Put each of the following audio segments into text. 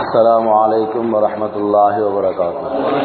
السلام عليكم ورحمة الله وبركاته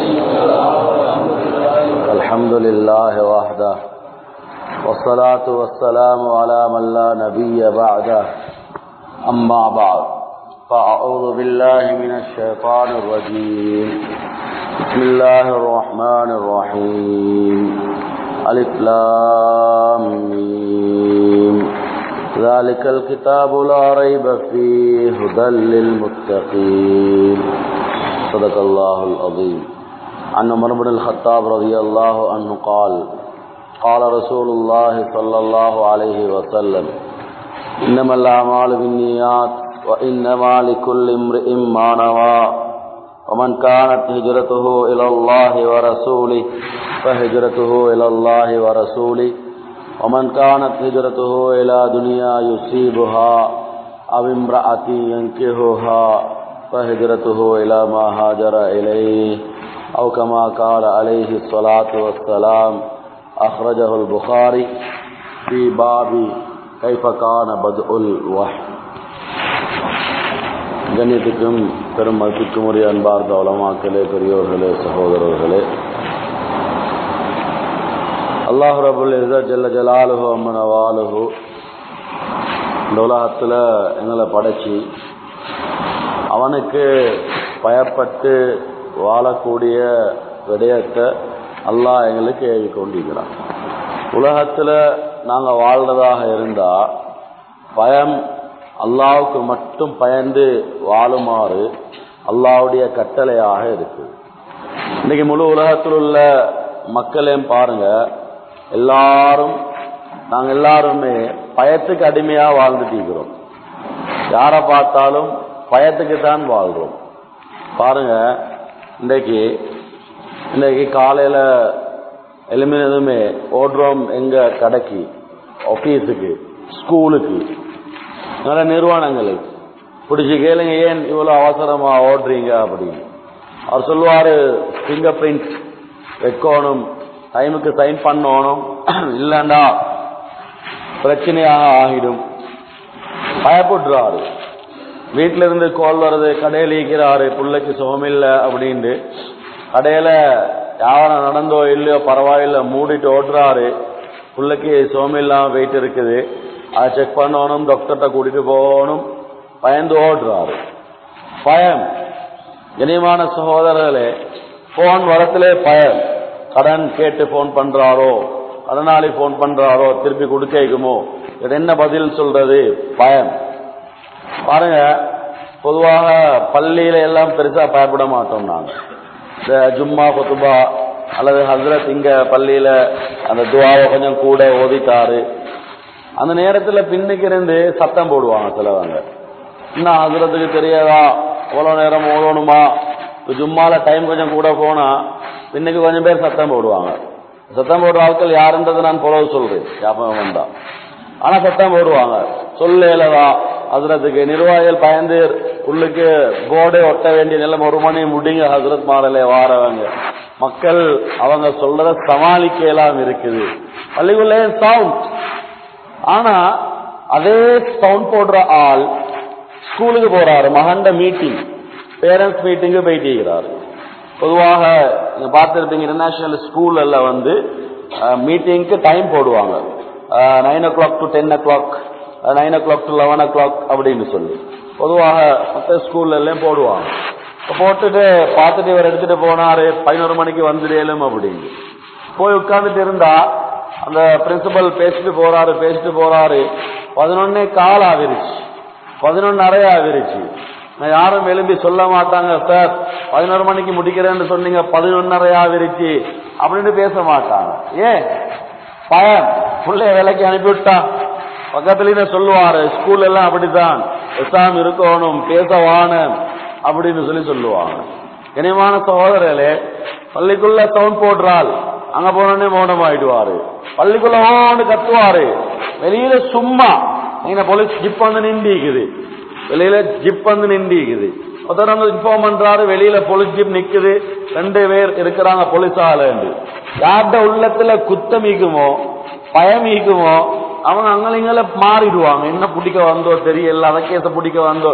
الحمد لله وحده والصلاة والسلام على من لا نبي بعده أما بعد فأعوذ بالله من الشيطان الرجيم بسم الله الرحمن الرحيم ألف لام ميم ذلك الكتاب لا ريب فيه هدى للمتقين صدق الله العظيم عن عمر بن الخطاب رضي الله عنه قال قال رسول الله صلى الله عليه وسلم إنما الأعمال بالنيات وإنما لكل امرئ ما نوى ومن كانت هجرته إلى الله ورسوله فهجرته إلى الله ورسوله ومن كانت هجرته إلى دنيا يصيبها أو امرأة ينكهها فهجرته إلى ما هاجر إليه أو كما قال عليه الصلاة والسلام أخرجه البخاري في باب كيف كان بدء الوحي கண்ணியத்துக்கும் பெரும் மதிப்புக்கும் உரிய அன்பார்ந்த உலமாக்களே பெரியோர்களே சகோதரர்களே அல்லாஹு ரபுல் இசா ஜல்ல ஜலாலுஹு அம்மன வாலுஹு இந்த உலகத்தில் எங்களை படைச்சி அவனுக்கு பயப்பட்டு வாழக்கூடிய விடயத்தை அல்லாஹ் எங்களுக்கு ஏவி கொண்டிருக்கிறான் உலகத்தில் நாங்கள் வாழ்றதாக இருந்தால் பயம் அல்லாவுக்கு மட்டும் பயந்து வாழுமாறு அல்லாவுடைய கட்டளையாக இருக்குது இன்னைக்கு முழு உலகத்தில் உள்ள மக்களையும் பாருங்க எல்லாரும் நாங்க எல்லாருமே பயத்துக்கு அடிமையா வாழ்ந்துட்டு இருக்கிறோம் யாரை பார்த்தாலும் பயத்துக்கு தான் வாழ்றோம் பாருங்க இன்றைக்கு இன்றைக்கு காலையில எலுமினதுமே ஓடுறோம் எங்க கடைக்கு ஆபீஸுக்கு ஸ்கூலுக்கு நல்ல நிறுவனங்களுக்கு பிடிச்சி கேளுங்க ஏன் இவ்வளவு அவசரமா ஓடுறீங்க அப்படின்னு அவர் சொல்லுவாரு பிங்கர் பிரிண்ட் வைக்கணும் டைமுக்கு சைன் பண்ணணும் இல்லைண்டா பிரச்சனையாக ஆகிடும் பயப்படுறாரு வீட்டில இருந்து கோல் வர்றது கடையில் ஈக்கிறாரு பிள்ளைக்கு சுகமில்லை அப்படின்ட்டு கடையில யாரும் நடந்தோ இல்லையோ பரவாயில்ல மூடிட்டு ஓட்டுறாரு பிள்ளைக்கு சுகமில்லாம போயிட்டு இருக்குது அதை செக் பண்ணணும் டாக்டர்கிட்ட கூட்டிட்டு போகணும் பயந்து ஓடுறாரு பயம் இனிமான சகோதரர்களே போன் வரத்திலே பயம் கடன் கேட்டு போன் பண்றாரோ கடனாளி போன் பண்றாரோ திருப்பி கொடுக்கமோ இது என்ன பதில் சொல்றது பயம் பாருங்க பொதுவாக பள்ளியில எல்லாம் பெருசா பயப்பட மாட்டோம் நாங்க இந்த ஜும்மா கொத்துபா அல்லது ஹசரத் இங்க பள்ளியில அந்த துவாவை கொஞ்சம் கூட ஓதிட்டாரு அந்த நேரத்துல பின்னுக்கு இருந்து சத்தம் போடுவாங்க சிலவங்க இன்னும் ஹசரத்துக்கு தெரியாதா எவ்வளவு நேரம் ஓடணுமா ஜும்மால டைம் கொஞ்சம் கூட போனா பின்னுக்கு கொஞ்சம் பேர் சத்தம் போடுவாங்க சத்தம் போடுற ஆட்கள் யாருன்றது நான் புலவு சொல்றேன் ஞாபகம் வந்தா ஆனா சத்தம் போடுவாங்க சொல்லலதா ஹசரத்துக்கு நிர்வாகிகள் பயந்து உள்ளுக்கு போர்டே ஒட்ட வேண்டிய நிலம் ஒரு மணி முடிங்க ஹசரத் மாடலே வாரவங்க மக்கள் அவங்க சொல்றத சமாளிக்கலாம் இருக்குது பள்ளிக்குள்ளே சவுண்ட் ஆனா அதே சவுண்ட் போடுற ஆள் ஸ்கூலுக்கு போறாரு மகண்ட மீட்டிங் பேரண்ட்ஸ் மீட்டிங்கு போயிட்டு இருக்கிறாரு பொதுவாக நீங்க பார்த்துருப்பீங்க இன்டர்நேஷனல் ஸ்கூல்ல வந்து மீட்டிங்க்கு டைம் போடுவாங்க nine o'clock to ten o'clock nine o'clock to eleven o'clock அப்படின்னு சொல்லி பொதுவாக மற்ற ஸ்கூல்ல எல்லாம் போடுவாங்க போட்டுட்டு பார்த்துட்டு இவர் எடுத்துட்டு போனாரு பதினோரு மணிக்கு வந்துடலும் அப்படின்னு போய் உட்கார்ந்துட்டு இருந்தா அந்த பிரின்சிபல் பேசிட்டு போறாரு பேசிட்டு போறாரு பதினொன்னே கால் ஆவிருச்சு பதினொன்னு அரை ஆவிருச்சு நான் யாரும் எழும்பி சொல்ல மாட்டாங்க சார் பதினோரு மணிக்கு முடிக்கிறேன்னு சொன்னீங்க பதினொன்னரை ஆவிருச்சு அப்படின்னு பேச மாட்டாங்க ஏன் பயம் பிள்ளைய வேலைக்கு அனுப்பிவிட்டா பக்கத்துலயே சொல்லுவாரு ஸ்கூல் எல்லாம் அப்படித்தான் எக்ஸாம் இருக்கணும் பேசவான அப்படின்னு சொல்லி சொல்லுவாங்க இனிமான சகோதரர்களே பள்ளிக்குள்ள சவுண்ட் போடுறாள் அங்க போனோடனே மௌனம் ஆயிடுவாரு பள்ளிக்குள்ள ஓன்னு கத்துவாரு வெளியில சும்மா எங்க போலீஸ் ஜிப் வந்து நின்றிக்குது வெளியில ஜிப் வந்து நின்றிக்குது ஒருத்தர் வந்து இன்ஃபார்ம் பண்றாரு வெளியில போலீஸ் ஜிப் நிக்குது ரெண்டு பேர் இருக்கிறாங்க போலீஸ் ஆளு யார்ட உள்ளத்துல குத்தம் ஈக்குமோ பயம் ஈக்குமோ அவங்க அங்கலிங்கள மாறிடுவாங்க என்ன பிடிக்க வந்தோ தெரியல அதை கேஸ பிடிக்க வந்தோ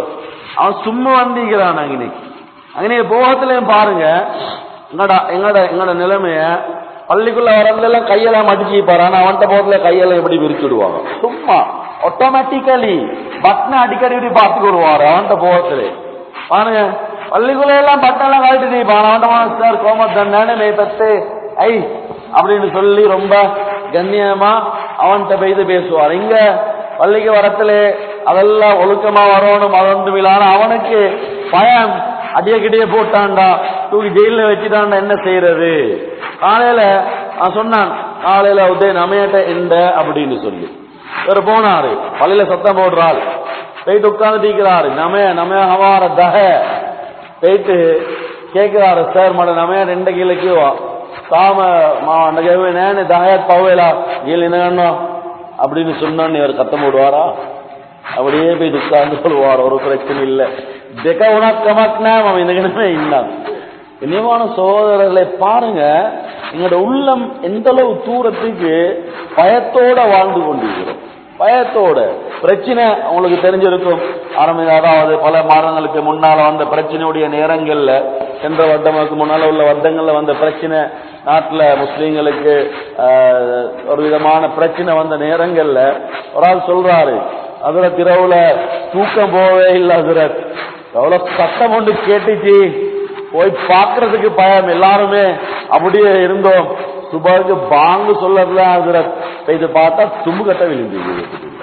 அவன் சும்மா வந்திக்கிறான் அங்கே அங்கே போகத்துலயும் பாருங்க எங்கட எங்கட எங்கட நிலைமைய பள்ளிக்குள்ள வரதுல கையெல்லாம் மடிச்சு பாரு அவன்கிட்ட போகத்துல கையெல்லாம் எப்படி விரிச்சுடுவாங்க சும்மா ஆட்டோமேட்டிக்கலி பட்டனை அடிக்கடி இப்படி பார்த்து விடுவாரு அவன்கிட்ட போகத்துல பாருங்க பள்ளிக்குள்ள எல்லாம் பட்டெல்லாம் கழட்டி பாரு அவன்கிட்ட சார் கோமத் தண்டானே மே பத்து ஐ அப்படின்னு சொல்லி ரொம்ப கண்ணியமா அவன்கிட்ட போய்து பேசுவார் இங்க பள்ளிக்கு வரத்துல அதெல்லாம் ஒழுக்கமா வரணும் அதொன்று விழான அவனுக்கு பயம் அடியக்கிட்டே போட்டான்டா தூக்கி ஜெயில வச்சுட்டான்டா என்ன செய்யறது காலையில நான் சொன்னான் காலையில உதய அமையட்ட எந்த அப்படின்னு சொல்லி இவர் போனாரு பள்ளியில சத்தம் போடுறாள் போயிட்டு உட்கார்ந்து டீக்கிறாரு நமே நமே ஹமார தக போயிட்டு கேட்கிறாரு சார் மட நமே ரெண்டு கீழக்கு தாம மா அன்னைக்கு நேனு தகயத் பவேலா கீழ் என்ன அப்படின்னு சொன்னான்னு இவர் கத்தம் போடுவாரா அப்படியே போய் உட்கார்ந்து சொல்லுவார் ஒரு பிரச்சனை இல்லை தெக்க உனக்கமக்னா அவன் இந்த இன்னான் இனிமான சகோதரர்களை பாருங்க எங்களோட உள்ளம் எந்த அளவு தூரத்துக்கு பயத்தோட வாழ்ந்து கொண்டிருக்கிறோம் பயத்தோட பிரச்சனை உங்களுக்கு தெரிஞ்சிருக்கும் ஆரம்ப அதாவது பல மாதங்களுக்கு முன்னால வந்த பிரச்சனையுடைய நேரங்கள்ல சென்ற வருடங்களுக்கு முன்னால உள்ள வருடங்கள்ல வந்த பிரச்சனை நாட்டுல முஸ்லீம்களுக்கு ஆஹ், ஒரு விதமான பிரச்சனை வந்த நேரங்கள்ல ஒரு ஆள் சொல்றாரு அதுல திரவுல தூக்கம் போவே இல்லை அதுரத் எவ்வளவு சத்தம் ஒன்று கேட்டுச்சு போய் பார்க்கறதுக்கு பயம் எல்லாருமே அப்படியே இருந்தோம் சுபாவுக்கு பாங்கு சொல்லல அதுரத் இது பார்த்தா தும்பு கட்ட விழுந்து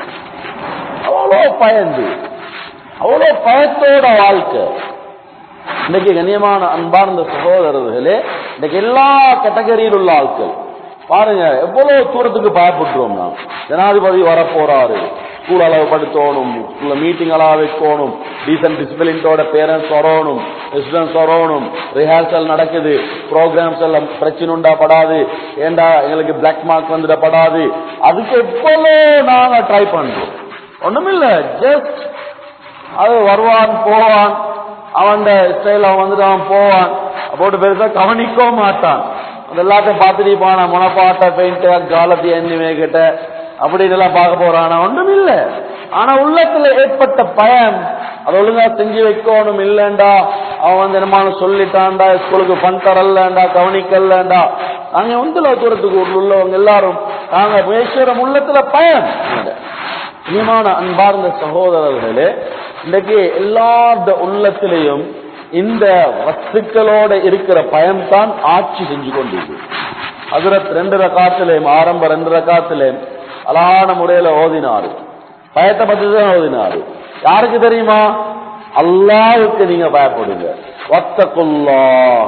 அவ்வளோ பயந்து அவ்வளோ பயத்தோட வாழ்க்கை இன்னைக்கு கண்ணியமான அன்பார்ந்த சகோதரர்களே இன்னைக்கு எல்லா கேட்டகரியில் உள்ள ஆட்கள் பாருங்க எவ்வளவு தூரத்துக்கு பயப்பட்டுறோம் நாம் ஜனாதிபதி வரப்போறாரு ஸ்கூல் அளவு படுத்தணும் ஸ்கூல்ல மீட்டிங் அளவு வைக்கணும் டீசன்ட் டிசிப்ளின்டோட பேரண்ட்ஸ் வரணும் ரெசிடென்ட்ஸ் வரணும் ரிஹர்சல் நடக்குது ப்ரோக்ராம்ஸ் எல்லாம் பிரச்சனை உண்டாப்படாது ஏண்டா எங்களுக்கு பிளாக் மார்க் வந்துடப்படாது அதுக்கு எவ்வளவு நாங்க ட்ரை பண்றோம் ஒண்ணுமில்ல ஜஸ்ட் அது வருவான் போவான் அவன் ஸ்டைல் அவன் வந்துட்டு அவன் போவான் போட்டு பெருசா கவனிக்கவும் மாட்டான் அது எல்லாத்தையும் பார்த்துட்டு போனா முனப்பாட்ட பெயிண்ட் காலத்தை எண்ணி கிட்ட அப்படின்னு எல்லாம் பார்க்க போறான் ஒன்றும் இல்ல ஆனா உள்ளத்துல ஏற்பட்ட பயம் அது ஒழுங்கா செஞ்சு வைக்கணும் இல்லண்டா அவன் வந்து என்னமான சொல்லிட்டான்டா ஸ்கூலுக்கு பண் தரலண்டா கவனிக்கலண்டா நாங்க வந்து தூரத்துக்கு உள்ளவங்க எல்லாரும் நாங்க பேசுற உள்ளத்துல பயம் இனிமான அன்பார்ந்த சகோதரர்களே இன்றைக்கு எல்லாத உள்ளத்திலையும் இந்த வஸ்துக்களோட இருக்கிற பயம்தான் ஆட்சி செஞ்சு கொண்டிருக்கு ஹசரத் ரெண்டு ரகாத்திலையும் ஆரம்ப ரெண்டு ரகாத்திலையும் அழகான முறையில ஓதினாரு பயத்தை பத்தி தான் ஓதினாரு யாருக்கு தெரியுமா அல்லாவுக்கு நீங்க பயப்படுங்க வத்தகுல்லா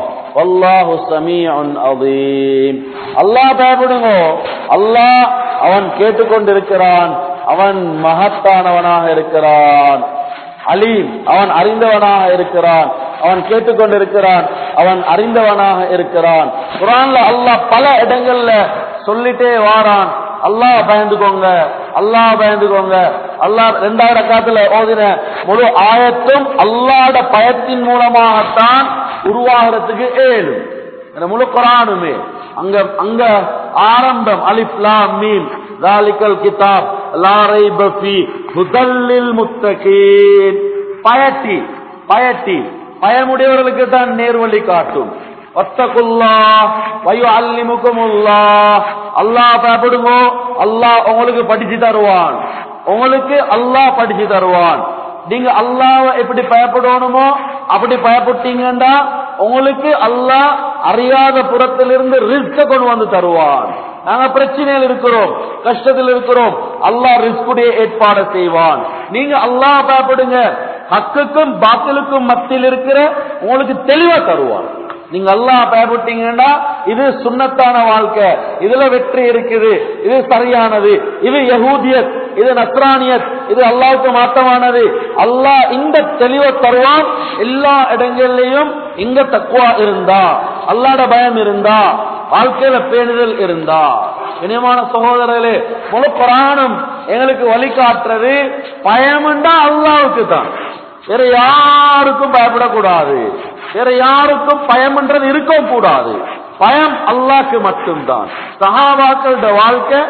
வல்லாஹு சமீஉன் அதீம் அல்லாஹ் பயப்படுங்க அல்லாஹ் அவன் கேட்டுக்கொண்டிருக்கிறான் அவன் மகத்தானவனாக இருக்கிறான் அலீம் அவன் அறிந்தவனாக இருக்கிறான் அவன் கேட்டுக்கொண்டிருக்கிறான் அவன் அறிந்தவனாக இருக்கிறான் குரான்ல அல்லாஹ் பல இடங்கள்ல சொல்லிட்டே வாரான் அல்லாஹ் பயந்துக்கோங்க அல்லாஹ் பயந்துக்கோங்க அல்லாஹ் ரெண்டாயிரம் காத்துல ஓதின முழு ஆயத்தும் அல்லாட பயத்தின் மூலமாகத்தான் உருவாகிறதுக்கு ஏழு இந்த முழு குரானுமே அங்க அங்க ஆரம்பம் அலிஃப் லாம் மீம் ذَلِكَ கிதாப் லா ரைப ஃபீ ஹுதல்லில் முத்தகீன் பயட்டி பயட்டி பயமுடையவர்களுக்கு தான் நேர்வழி காட்டும் வத்தகுல்லா வயு அல்லிமுக்குமுல்லா அல்லாஹ் பயப்படுங்க அல்லாஹ் உங்களுக்கு படிச்சு தருவான் உங்களுக்கு அல்லாஹ் படிச்சு தருவான் நீங்க அல்லாஹ்வை எப்படி பயப்படணுமோ அப்படி பயப்பட்டீங்கன்னா உங்களுக்கு அல்லாஹ் அறியாத புறத்திலிருந்து ரிஸ்க கொண்டு வந்து தருவான் நாங்க பிரச்சனையில் இருக்கிறோம் கஷ்டத்தில் இருக்கிறோம் அல்லாஹ் ரிஸ்குடைய ஏற்பாடு செய்வான் நீங்க அல்லாஹ் பயப்படுங்க ஹக்குக்கும் பாத்திலுக்கும் மத்தியில் இருக்கிற உங்களுக்கு தெளிவா தருவான் நீங்க அல்லாஹ் பயப்பட்டீங்கன்னா இது சுண்ணத்தான வாழ்க்கை இதுல வெற்றி இருக்குது இது சரியானது இது யகூதியத் இது நஸ்ரானியத் இது அல்லாவுக்கு மாத்தமானது அல்லாஹ் இந்த தெளிவை தருவான் எல்லா இடங்கள்லயும் இங்க தக்குவா இருந்தா அல்லாட பயம் இருந்தா வாழ்க்கையில பேணுதல் இருந்தா இனியமான சகோதரர்களே முழு குரானும் எங்களுக்கு வழிகாட்டுறது பயம்ண்டா அல்லாவுக்கு தான் வேற யாருக்கும் பயப்படக்கூடாது வேற யாருக்கும் பயம்ன்றது இருக்கவும் கூடாது பயம் அல்லாஹ்க்கு மட்டும்தான் சஹாபாக்களோட வாழ்க்கை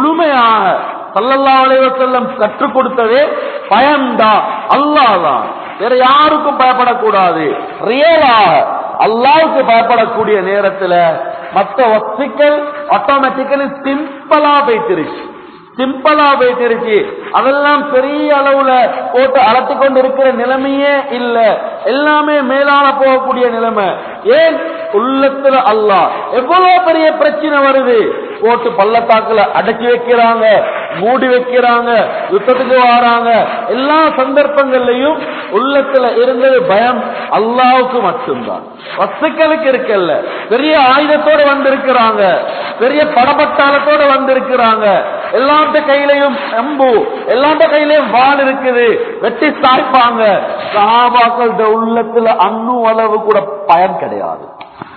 முழுமையாக சல்லல்லா அலைவசல்லம் கற்றுக் கொடுத்ததே பயம்தான் அல்லாஹ் தான் வேற யாருக்கும் பயப்படக்கூடாது ரியலாக அல்லாவுக்கு பயப்படக்கூடிய நேரத்துல மற்ற வஸ்துக்கள் ஆட்டோமேட்டிக்கலி சிம்பிளா போயிட்டுருச்சு சிம்பிளா போயிட்டுருச்சு அதெல்லாம் பெரிய அளவுல போட்டு அலட்டி கொண்டு இருக்கிற நிலைமையே இல்ல எல்லாமே மேலான போகக்கூடிய நிலைமை ஏன் உள்ளத்துல அல்லாஹ் எவ்வளவு பெரிய பிரச்சனை வருது போட்டு பள்ளத்தாக்குல அடக்கி வைக்கிறாங்க மூடி வைக்கிறாங்க யுத்தத்துக்கு வராங்க எல்லா சந்தர்ப்பங்கள்லயும் உள்ளத்துல இருந்தது பயம் அல்லாவுக்கு மட்டும்தான் வஸ்துக்களுக்கு இருக்கல்ல பெரிய ஆயுதத்தோட வந்திருக்கிறாங்க பெரிய படபட்டாளத்தோட வந்திருக்கிறாங்க எல்லாத்த கையிலையும் அம்பு எல்லாத்த கையிலையும் வாள் இருக்குது வெட்டி சாய்ப்பாங்க சஹாபாக்களோட உள்ளத்துல அணு அளவு கூட பயம் கிடையாது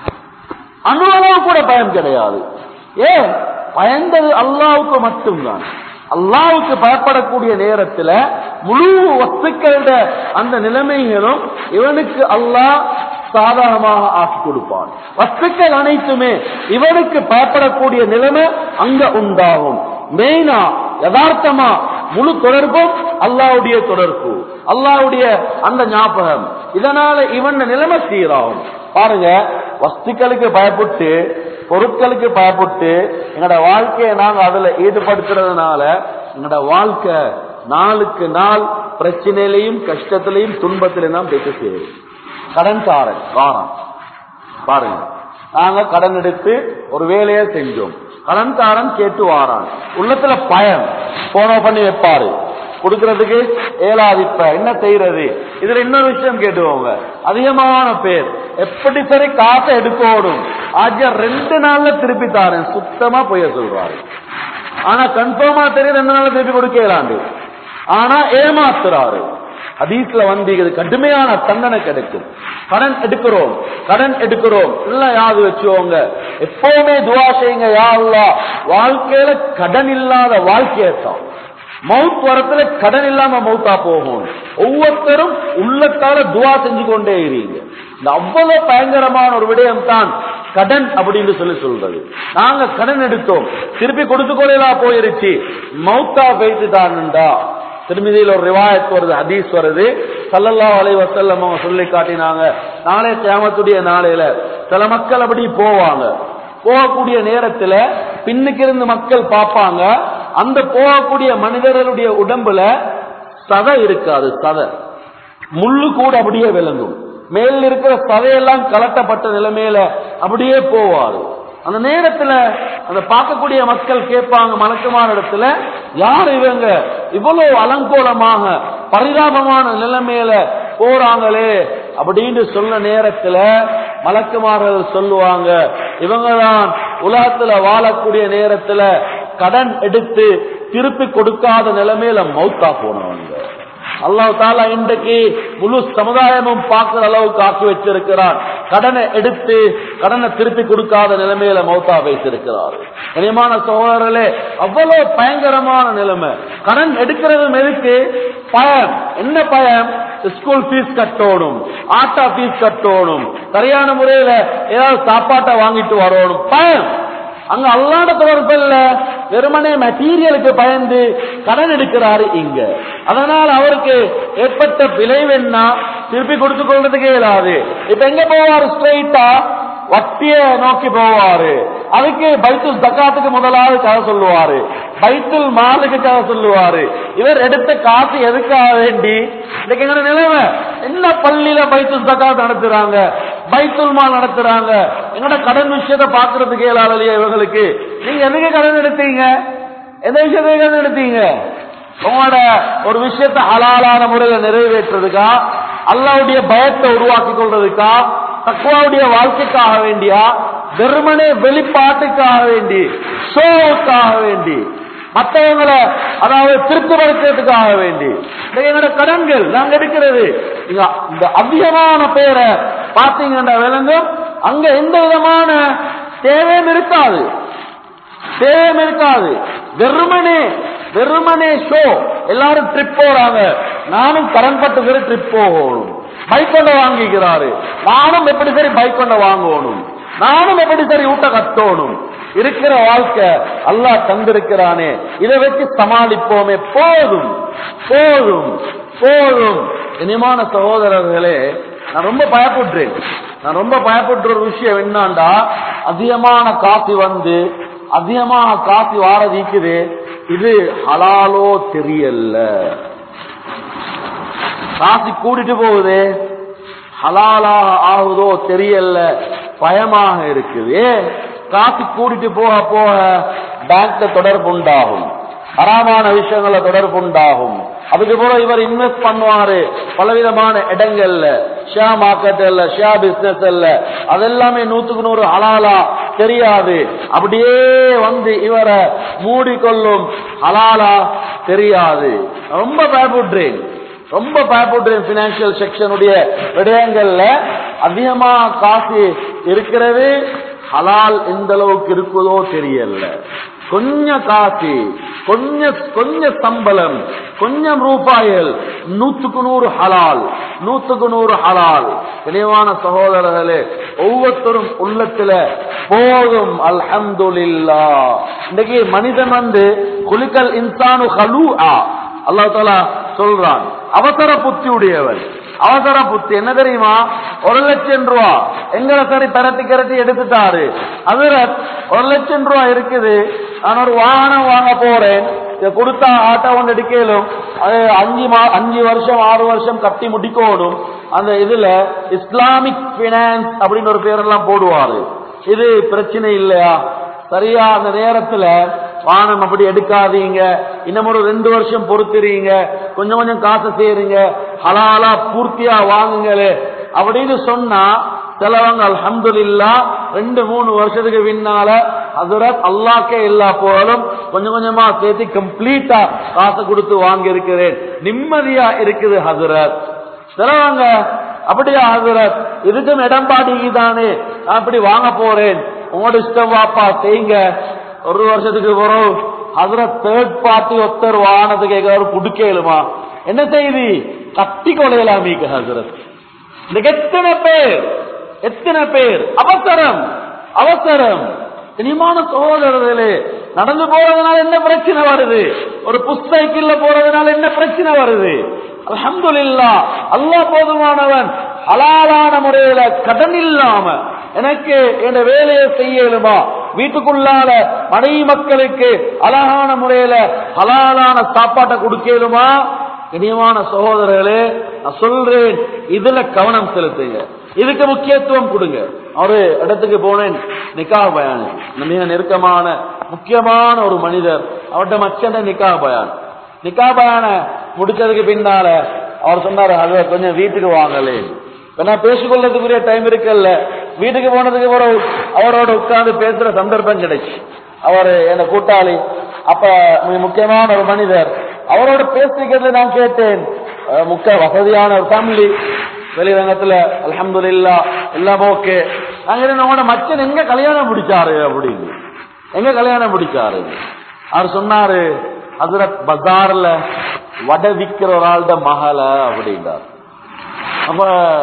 அணு அளவு கூட பயம் கிடையாது ஏன் பயந்தது அல்லாவுக்கு மட்டும்தான் அல்லாவுக்கு பயப்படக்கூடிய நேரத்துல முழு வஸ்துக்களோட அந்த நிலைமைகளும் இவனுக்கு அல்லாஹ் சாதாரணமாக ஆக்கி கொடுப்பான் வஸ்துக்கள் அனைத்துமே இவனுக்கு பயப்படக்கூடிய நிலைமை அங்க உண்டாகும் மெயினா யதார்த்தமா முழு தொடர்பும் அல்லாவுடைய தொடர்பு அல்லாவுடைய அந்த ஞாபகம் இதனால இவன் நிலைமை சீராகும் பாருங்க வஸ்துக்களுக்கு பயப்பட்டு பொருட்களுக்கு பயப்பட்டு எங்களோட வாழ்க்கையை நாங்க அதுல ஈடுபடுத்துறதுனால எங்களோட வாழ்க்கை நாளுக்கு நாள் பிரச்சனையிலையும் கஷ்டத்திலையும் துன்பத்திலையும் தான் போயிட்டு சேரும் கடன் தாரன் வாரம் பாருங்க நாங்க கடன் எடுத்து ஒரு வேலையை செஞ்சோம் கடன்காரன் கேட்டு வாரான் உள்ளத்துல பயம் போன பண்ணி வைப்பாரு கொடுக்கறதுக்கு ஏலாதிப்ப என்ன செய்யறது இதுல இன்னொரு விஷயம் கேட்டுவோங்க அதிகமான பேர் எப்படி சரி காசை எடுக்கோடும் ஆஜா ரெண்டு நாள்ல திருப்பி தாரேன் சுத்தமா பொய்ய சொல்றாரு ஆனா கன்ஃபார்மா தெரியும் ரெண்டு நாள்ல திருப்பி கொடுக்கலாண்டு ஆனா ஏமாத்துறாரு ஹதீஸ்ல வந்து இது கடுமையான தண்டனை கிடைக்கும் கடன் எடுக்கிறோம் கடன் எடுக்கிறோம் எல்லாம் யாது வச்சுவோங்க எப்பவுமே துவா செய்யுங்க யா அல்லாஹ் வாழ்க்கையில கடன் இல்லாத வாழ்க்கையை தான் மவுத் வரத்துல கடன் இல்லாம மவுத்தா போகும் ஒவ்வொருத்தரும் உள்ளத்தால துவா செஞ்சு கொண்டே இருங்க இந்த அவ்வளவு பயங்கரமான ஒரு விடயம் தான் கடன் அப்படின்னு சொல்லி சொல்றது நாங்க கடன் எடுத்தோம் திருப்பி கொடுத்து கொள்ளலா போயிருச்சு மவுத்தா போயிட்டு தான்டா திருமதியில் ஒரு ரிவாயத் வருது ஹதீஸ் வருது சல்லல்லா அலை வசல்லம் அவங்க சொல்லி காட்டினாங்க நாளே சேமத்துடைய நாளையில சில மக்கள் அப்படி போவாங்க போகக்கூடிய நேரத்துல பின்னுக்கு இருந்து மக்கள் பார்ப்பாங்க அந்த போகக்கூடிய மனிதர்களுடைய உடம்புல சதை இருக்காது சதை முள்ளு கூட அப்படியே விளங்கும் மேல் இருக்கிற சதையெல்லாம் கலட்டப்பட்ட நிலைமையில அப்படியே போவாரு அந்த நேரத்துல அந்த பார்க்கக்கூடிய மக்கள் கேட்பாங்க மலக்கமான இடத்துல யார் இவங்க இவ்வளவு அலங்கோலமாக பரிதாபமான நிலைமையில போறாங்களே அப்படின்னு சொன்ன நேரத்துல மலக்குமார்கள் சொல்லுவாங்க இவங்கதான் உலகத்துல வாழக்கூடிய நேரத்துல கடன் எடுத்து திருப்பி கொடுக்காத நிலைமையில மௌத்தா போனவங்க அல்லாஹ் தாலா இன்றைக்கு முழு சமுதாயமும் பார்க்கிற அளவுக்கு ஆக்கி வச்சிருக்கிறான் கடனை எடுத்து கடனை திருப்பி கொடுக்காத நிலைமையில மௌத்தா வைத்திருக்கிறார் கனியமான சகோதரர்களே அவ்வளவு பயங்கரமான நிலைமை கடன் எடுக்கிறது எதுக்கு பயம் என்ன பயம் ஸ்கூல் ஃபீஸ் கட்டணும் ஆட்டா ஃபீஸ் கட்டணும் சரியான முறையில ஏதாவது சாப்பாட்டை வாங்கிட்டு வரணும் பயம் அங்க அல்லாட தொடர்பு இல்ல வெறுமனே மெட்டீரியலுக்கு பயந்து கடன் எடுக்கிறாரு இங்க அதனால் அவருக்கு ஏற்பட்ட விளைவு என்ன திருப்பி கொடுத்து கொள்றதுக்கே இயலாது இப்ப எங்க போவாரு ஸ்ட்ரைட்டா வட்டிய நோக்கி போவாரு அதுக்கு பைத்துல் தக்காத்துக்கு முதலாவது கதை சொல்லுவாரு பைத்துல் மாலுக்கு கதை சொல்லுவாரு இவர் எடுத்த காசு எதுக்காக வேண்டி இன்னைக்கு எங்க நிலைமை என்ன பள்ளியில பைத்துல் தக்காத் நடத்துறாங்க பைத்துல் மால் நடத்துறாங்க எங்கட கடன் விஷயத்தை பாக்குறதுக்கு இயலாத இல்லையா இவங்களுக்கு நீங்க எதுக்கு கடன் எடுத்தீங்க எந்த விஷயத்துக்கு கடன் எடுத்தீங்க உங்களோட ஒரு விஷயத்தை ஹலாலான முறையில் நிறைவேற்றுறதுக்கா அல்லாவுடைய பயத்தை உருவாக்கி கொள்றதுக்கா தக்குவாவுடைய வாழ்க்கைக்காக வேண்டியா வெறுமனே வெளிப்பாட்டுக்காக வேண்டி ஷோவுக்காக வேண்டி மற்றவங்களை அதாவது திருப்திப்படுத்துறதுக்காக வேண்டி எங்களோட கடன்கள் நாங்க எடுக்கிறது இங்க இந்த அதிகமான பேரை பார்த்தீங்கன்னா விளங்கும் அங்க எந்த விதமான தேவையும் இருக்காது தேவையும் இருக்காது வெறுமனே வெறுமனே ஷோ எல்லாரும் ட்ரிப் போறாங்க நானும் கடன் பட்டு ட்ரிப் போகணும் பைக் கொண்ட வாங்கிக்கிறாரு நானும் எப்படி சரி பைக் கொண்ட வாங்கணும் நானும் எப்படி சரி ஊட்ட கட்டணும் இருக்கிற வாழ்க்கை அல்லாஹ் தந்திருக்கிறானே இதை வச்சு சமாளிப்போமே போதும் போதும் போதும் இனிமான சகோதரர்களே நான் ரொம்ப பயப்படுறேன் நான் ரொம்ப பயப்படுற ஒரு விஷயம் என்னண்டா அதிகமான காசு வந்து அதிகமான காசு வாரதிக்குது இது ஹலாலோ தெரியல காசு கூட்டிட்டு போகுது ஹலாலாக ஆகுதோ தெரியல பயமாக இருக்குது காசு கூட்டிட்டு போக போக பேங்க்ல தொடர்பு உண்டாகும் அறாமான விஷயங்கள தொடர்பு உண்டாகும் அதுக்கு போல இவர் இன்வெஸ்ட் பண்ணுவாரு பலவிதமான இடங்கள்ல ஷேர் மார்க்கெட் இல்ல ஷேர் பிசினஸ் இல்ல அதெல்லாமே நூத்துக்கு நூறு ஹலாலா தெரியாது அப்படியே வந்து இவரை மூடிக்கொள்ளும் ஹலாலா தெரியாது ரொம்ப பயப்படுறேன் ரொம்ப பயப்படுறேன் பினான்சியல் செக்ஷனுடைய விடயங்கள்ல அதிகமா காசு இருக்கிறது ஹலால் எந்த அளவுக்கு இருக்குதோ தெரியல கொஞ்சம் காசு கொஞ்சம் கொஞ்சம் சம்பளம் கொஞ்சம் ரூபாய்கள் நூத்துக்கு நூறு ஹலால் நூத்துக்கு நூறு ஹலால் தெளிவான சகோதரர்களே ஒவ்வொருத்தரும் உள்ளத்துல போதும் அல்ஹம்துலில்லா இன்னைக்கு மனிதன் வந்து குலிக்கல் இன்சானு ஹலூ அல்லாஹ் தாலா சொல்றான் அவசர புத்தி உடையவன் அவசர புத்தி என்ன தெரியுமா ஒரு லட்சம் ரூபா எங்களை சரி திரட்டி கிரட்டி எடுத்துட்டாரு அதுல ஒரு லட்சம் ரூபா இருக்குது நான் ஒரு வாகனம் வாங்க போறேன் இதை கொடுத்தா ஆட்டோ ஒன்று எடுக்கலும் அது அஞ்சு மா அஞ்சு வருஷம் ஆறு வருஷம் கட்டி முடிக்கணும் அந்த இதுல இஸ்லாமிக் பினான்ஸ் அப்படின்னு ஒரு பேரெல்லாம் போடுவாரு இது பிரச்சனை இல்லையா சரியா அந்த நேரத்துல வானம் அப்படி எடுக்காதீங்க இன்னும் ஒரு ரெண்டு வருஷம் பொறுத்துறீங்க கொஞ்சம் கொஞ்சம் காசு செய்யுங்க ஹலாலா பூர்த்தியா வாங்குங்களே அப்படின்னு சொன்னா சிலவங்க அல்ஹம்துலில்லா ரெண்டு மூணு வருஷத்துக்கு பின்னால ஹசரத் அல்லாக்கே எல்லா போலும் கொஞ்சம் கொஞ்சமா சேர்த்து கம்ப்ளீட்டா காசு கொடுத்து வாங்கி இருக்கிறேன் நிம்மதியா இருக்குது ஹசரத் சிலவங்க அப்படியா ஹசரத் இதுக்கும் இடம்பாடிக்கு தானே நான் அப்படி வாங்க போறேன் உங்களோட இஷ்டம் வாப்பா செய்யுங்க ஒரு வருஷத்துக்கு வரும் அதுல தேர்ட் பார்ட்டி ஒருத்தர் வானது கேட்கிறாரு குடுக்கலுமா என்ன செய்தி கட்டி கொலையலாமீக்கு ஹசரத் இன்னைக்கு எத்தனை பேர் எத்தனை பேர் அவசரம் அவசரம் இனிமான சகோதரர்களே நடந்து போறதுனால என்ன பிரச்சனை வருது ஒரு புஸ்தகில் போறதுனால என்ன பிரச்சனை வருது அல்ஹம்துலில்லா அல்லாஹ் போதுமானவன் ஹலாலான முறையில கடன் இல்லாம எனக்கு என் வேலையை செய்யலுமா வீட்டுக்குள்ளால மனைவி மக்களுக்கு அழகான முறையில ஹலாலான சாப்பாட்டை கொடுக்கலுமா இனியமான சகோதரர்களே நான் சொல்றேன் இதுல கவனம் செலுத்துங்க இதுக்கு முக்கியத்துவம் கொடுங்க ஒரு இடத்துக்கு போனேன் நிக்கா பயான் மிக நெருக்கமான முக்கியமான ஒரு மனிதர் அவர்கிட்ட மச்சண்ட நிக்கா பயான் நிக்கா பயான முடிச்சதுக்கு பின்னால அவர் சொன்னாரு அது கொஞ்சம் வீட்டுக்கு வாங்கலே நான் பேசிக்கொள்ளதுக்குரிய டைம் இருக்குல்ல வீட்டுக்கு போனதுக்கு பிறகு அவரோட உட்கார்ந்து பேசுற சந்தர்ப்பம் கிடைச்சு அவர் என்ன கூட்டாளி அப்ப மிக முக்கியமான ஒரு மனிதர் அவரோட பேசிக்கிறது நான் கேட்டேன் அஹ் முக்கிய வசதியான ஒரு ஃபேமிலி வெளிரங்கத்துல அல்ஹம்துலில்லா எல்லாம் ஓகே நாங்க நம்மளோட மச்சன் எங்க கல்யாணம் முடிச்சாரு அப்படின்னு எங்க கல்யாணம் முடிச்சாரு அவர் சொன்னாரு ஹசரத் பஜார்ல வடை விக்கிற ஒரு ஆள்ட மகள அப்படின்றார் அப்ப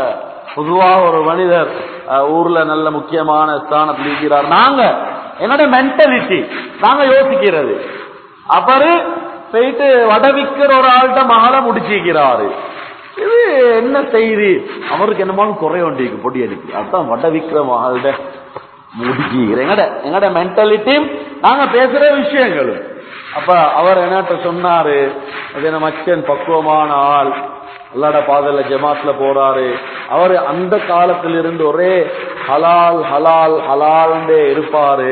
பொதுவா ஒரு மனிதர் அஹ், ஊர்ல நல்ல முக்கியமான ஸ்தானத்தில் இருக்கிறார் நாங்க என்னோட மென்டாலிட்டி நாங்க யோசிக்கிறது அவரு போயிட்டு வடவிக்கிற ஒரு ஆள்கிட்ட மகளை முடிச்சிக்கிறாரு இது என்ன செய்தி அவருக்கு என்னமோ குறை ஒன்றிக்கு பொடி அடிக்கு அதான் வடவிக்கிற மகள்கிட்ட முடிச்சிக்கிறேன் எங்கட எங்கட மென்டாலிட்டி நாங்க பேசுற விஷயங்களும் அப்ப அவர் என்னட்ட சொன்னாரு அது என்ன மச்சன் பக்குவமான ஆள் அல்லாட பாதல ஜமாத்ல போறாரு அவர் அந்த காலத்திலிருந்து ஒரே ஹலால் ஹலால் ஹலால்ண்டே இருப்பாரு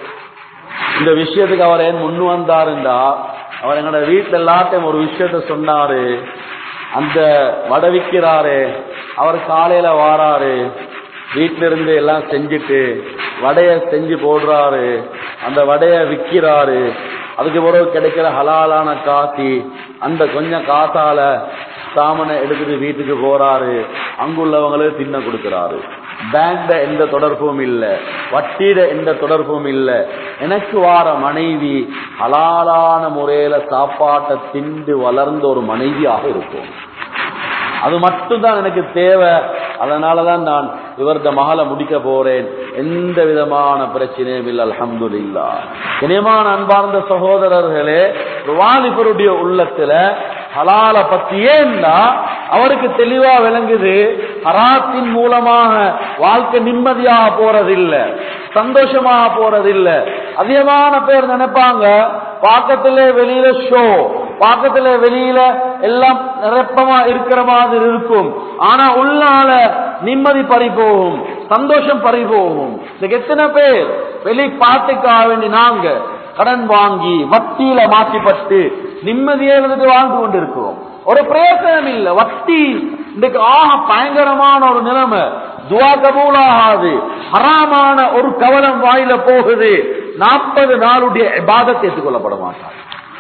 இந்த விஷயத்துக்கு அவர் ஏன் முன்னு வந்தாருண்டா அவர் எங்களோட வீட்டுல எல்லாத்தையும் ஒரு விஷயத்த சொன்னாரு அந்த வடை விக்கிறாரு அவர் காலையில வாராரு வீட்டில இருந்து எல்லாம் செஞ்சுட்டு வடைய செஞ்சு போடுறாரு அந்த வடைய விக்கிறாரு அதுக்கு பிறகு கிடைக்கிற ஹலாலான காசி அந்த கொஞ்சம் காசால சாமனை எடுத்துட்டு வீட்டுக்கு போறாரு அங்குள்ளவங்களுக்கு தின்ன கொடுக்கிறாரு பேங்க்ல எந்த தொடர்பும் இல்ல வட்டியில எந்த தொடர்பும் இல்ல எனக்கு வார மனைவி ஹலாலான முறையில சாப்பாட்டை திண்டு வளர்ந்த ஒரு மனைவியாக இருக்கும் அது மட்டும்தான் எனக்கு தேவை அதனாலதான் நான் இவரது மகளை முடிக்க போறேன் எந்த விதமான பிரச்சனையும் இல்லை அல்ஹம்துலில்லா இனியமான அன்பார்ந்த சகோதரர்களே ஒரு வாலிபருடைய உள்ளத்துல ஹலால பத்தி ஏன்னா அவருக்கு தெளிவா விளங்குது ஹராத்தின் மூலமாக வாழ்க்கை நிம்மதியாக போறதில்ல சந்தோஷமாக போறதில்ல அதிகமான பேர் நினைப்பாங்க பாக்கத்திலே வெளியில ஷோ பாக்கத்துல வெளியில எல்லாம் நிரப்பமா இருக்கிற மாதிரி இருக்கும் ஆனா உள்ளால நிம்மதி பறி போகும் சந்தோஷம் பறி போகும் இதுக்கு எத்தனை பேர் வெளி பாட்டுக்காக வேண்டி நாங்க கடன் வாங்கி வட்டியில மாட்டிப்பட்டு நிம்மதியே வந்துட்டு வாழ்ந்து கொண்டிருக்கிறோம் ஒரு பிரயோசனம் இல்ல வட்டி இன்றைக்கு ஆக பயங்கரமான ஒரு நிலைமை துவா கபூலாகாது ஹராமான ஒரு கவலம் வாயில போகுது நாற்பது நாளுடைய இபாதத்தை ஏற்றுக்கொள்ளப்பட மாட்டார்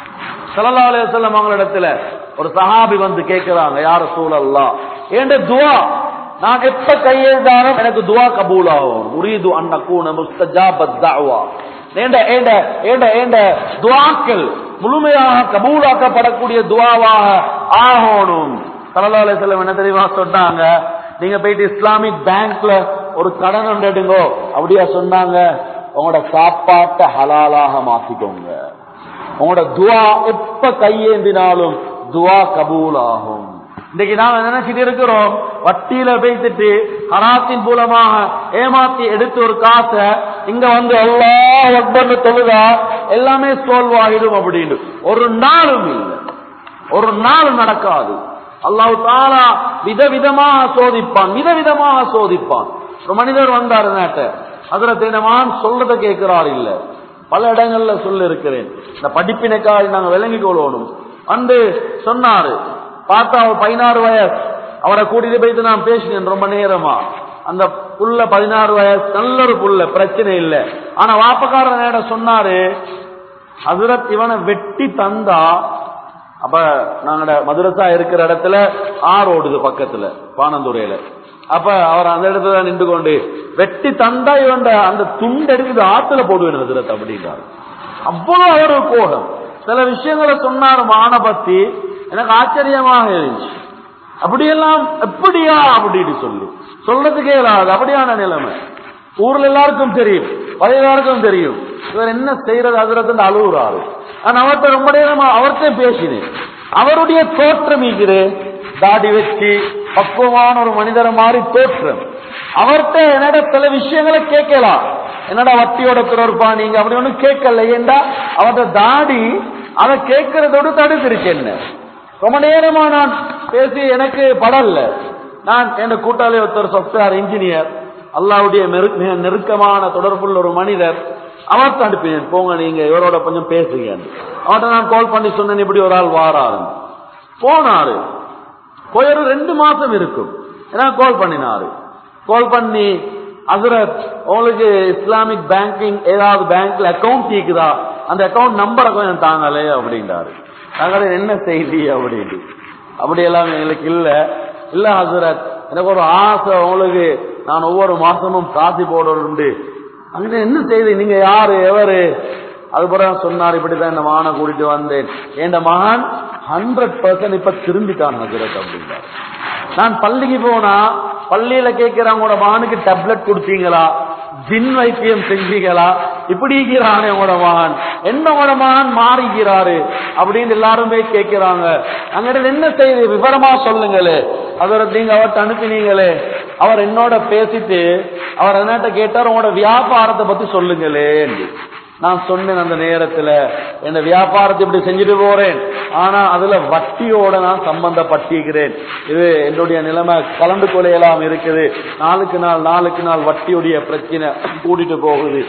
சல்லா அலையம் அவங்களிடத்துல ஒரு சஹாபி வந்து கேட்கிறாங்க யார சூழல்லா என்ற துவா நான் எப்ப கையெழுந்தாலும் எனக்கு துவா கபூலாகும் உரியது அன்னக்கூன முஸ்தஜாபத் தஅவா ஏண்ட ஏண்ட ஏண்ட ஏண்ட துவாக்கள் முழுமையாக கபூலாக்கப்படக்கூடிய துவாவாக ஆகணும் சல்லா அலையம் என்ன தெரியுமா சொன்னாங்க நீங்க போயிட்டு இஸ்லாமிக் பேங்க்ல ஒரு கடன் ஒன்று எடுங்கோ அப்படியா சொன்னாங்க உங்களோட சாப்பாட்டை ஹலாலாக மாத்திக்கோங்க உங்களோட துவா எப்ப கையேந்தினாலும் துவா கபூல் ஆகும் இன்னைக்கு நாம நினைச்சிட்டு இருக்கிறோம் வட்டியில பேசிட்டு ஹராத்தின் மூலமாக ஏமாத்தி எடுத்து ஒரு காசை இங்க வந்து எல்லா ஒவ்வொன்று தொழுதா எல்லாமே சோல்வ் ஆகிடும் அப்படின்னு ஒரு நாளும் இல்லை ஒரு நாள் நடக்காது அல்லாஹ் தாலா விதவிதமாக சோதிப்பான் விதவிதமாக சோதிப்பான் ஒரு மனிதர் வந்தார் நாட்ட அதுல தினமான் சொல்றதை கேட்கிறார் இல்ல பல இடங்கள்ல சொல்ல இருக்கிறேன் இந்த படிப்பினைக்காக நாங்க விளங்கிக் கொள்ளணும் வந்து சொன்னாரு பார்த்தா அவர் பதினாறு வயசு அவரை கூட்டிட்டு போயிட்டு நான் பேசினேன் ரொம்ப நேரமா அந்த புள்ள பதினாறு வயசு நல்ல ஒரு புள்ள பிரச்சனை இல்லை ஆனா வாப்பக்காரர் நேரம் சொன்னாரு ஹசரத் இவனை வெட்டி தந்தா அப்ப நாங்கட மதுரசா இருக்கிற இடத்துல ஆறு ஓடுது பக்கத்துல பானந்துறையில அப்ப அவர் அந்த இடத்துல நின்று கொண்டு வெட்டி தந்தா இவன் அந்த துண்டு எடுக்குது ஆத்துல போடுவேன் ஹசரத் அப்படின்றாரு அவ்வளவு அவரு கோடம் சில விஷயங்களை சொன்னார் மான பத்தி எனக்கு ஆச்சரியமாக இருந்துச்சு அப்படியெல்லாம் எப்படியா அப்படின்னு சொல்லி சொல்றதுக்கே இல்லாது அப்படியான நிலைமை ஊர்ல எல்லாருக்கும் தெரியும் பழையாருக்கும் தெரியும் இவர் என்ன செய்யறது அதிரத்து அழுகுறாரு நான் அவர்கிட்ட ரொம்ப நேரமா அவர்கிட்ட பேசினேன் அவருடைய தோற்றம் இருக்குது தாடி வச்சு பக்குவமான ஒரு மனிதரை மாதிரி தோற்றம் அவர்கிட்ட என்னோட சில விஷயங்களை கேட்கலாம் என்னடா வட்டியோட தொடர்பா நீங்க அப்படி ஒண்ணும் கேட்கல ஏண்டா அவர்கிட்ட தாடி அதை கேட்கறதோடு தடுத்திருக்கு என்ன ரொம்ப நேரமா நான் பேசி எனக்கு படல நான் என் கூட்டாளி ஒருத்தர் சாஃப்ட்வேர் இன்ஜினியர் அல்லாவுடைய மெரு- மிக நெருக்கமான தொடர்புள்ள ஒரு மனிதர் அவர்த்த அனுப்பினேன் போங்க நீங்க இவரோட கொஞ்சம் பேசுங்க அவர்கிட்ட நான் கால் பண்ணி சொன்னேன் இப்படி ஒரு ஆள் வாராரு போனாரு போய் ஒரு ரெண்டு மாசம் இருக்கும் ஏன்னா கால் பண்ணினாரு கால் பண்ணி அசரத் உங்களுக்கு இஸ்லாமிக் பேங்கிங் ஏதாவது பேங்க்ல அக்கவுண்ட் இருக்குதா அந்த அக்கவுண்ட் நம்பரை கொஞ்சம் தாங்களே அப்படின்றாரு தாங்களே என்ன செய்தி அப்படின்னு அப்படி எல்லாம் எங்களுக்கு இல்ல இல்ல ஹசரத் எனக்கு ஒரு ஆசை உங்களுக்கு நான் ஒவ்வொரு மாசமும் காசி போடுறது அங்க என்ன செய்தி நீங்க யாரு எவரு அது பிறகு சொன்னார் இப்படிதான் இந்த மகனை கூட்டிட்டு வந்தேன் என் மகன் ஹண்ட்ரட் பர்சன்ட் இப்ப திரும்பிட்டான் ஹசரத் அப்படின்றார் நான் பள்ளிக்கு போனா பள்ளியில கேட்கிறவங்களோட மகனுக்கு டேப்லெட் கொடுத்தீங்களா ஜின் வைத்தியம் செஞ்சீங்களா இப்படி இருக்கிறானே உங்களோட மகன் என்னோட மகன் மாறிக்கிறாரு அப்படின்னு எல்லாருமே கேட்கிறாங்க அங்கிட்ட என்ன செய்தி விவரமா சொல்லுங்களே அவரை நீங்க அவர்கிட்ட அனுப்பினீங்களே அவர் என்னோட பேசிட்டு அவர் என்னட்ட கேட்டார் உங்களோட வியாபாரத்தை பத்தி சொல்லுங்களே நான் சொன்னேன் அந்த நேரத்துல இந்த வியாபாரத்தை இப்படி செஞ்சுட்டு போறேன் ஆனா அதுல வட்டியோட நான் சம்பந்தப்பட்டிருக்கிறேன் இது என்னுடைய நிலைமை கலந்து கொலையெல்லாம் இருக்குது நாளுக்கு நாள் நாளுக்கு நாள் வட்டியுடைய பிரச்சனை கூட்டிட்டு போகுது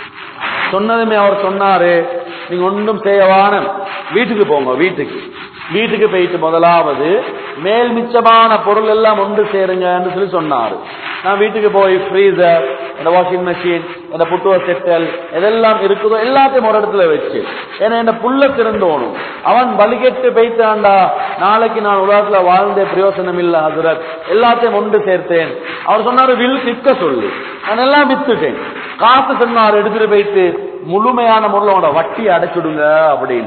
சொன்னதுமே அவர் சொன்னாரு நீங்க ஒன்றும் செய்யவான வீட்டுக்கு போங்க வீட்டுக்கு வீட்டுக்கு போயிட்டு முதலாவது மேல் மிச்சமான பொருள் எல்லாம் ஒன்று சேருங்கன்னு சொல்லி சொன்னாரு நான் வீட்டுக்கு போய் ஃப்ரீசர் இந்த வாஷிங் மெஷின் இந்த புட்டுவ செட்டல் எதெல்லாம் இருக்குதோ எல்லாத்தையும் ஒரு இடத்துல வச்சு ஏன்னா என்ன புள்ள திருந்தோணும் அவன் வலிகெட்டு போய்த்தாண்டா நாளைக்கு நான் உலகத்துல வாழ்ந்த பிரயோசனம் இல்ல ஹசரத் எல்லாத்தையும் ஒன்று சேர்த்தேன் அவர் சொன்னாரு வில் விற்க சொல்லு நான் எல்லாம் வித்துட்டேன் காசு சொன்னார் எடுத்துட்டு போயிட்டு முழுமையான முறையில் உங்களோட வட்டி அடைச்சுடுங்க அப்படின்றாரு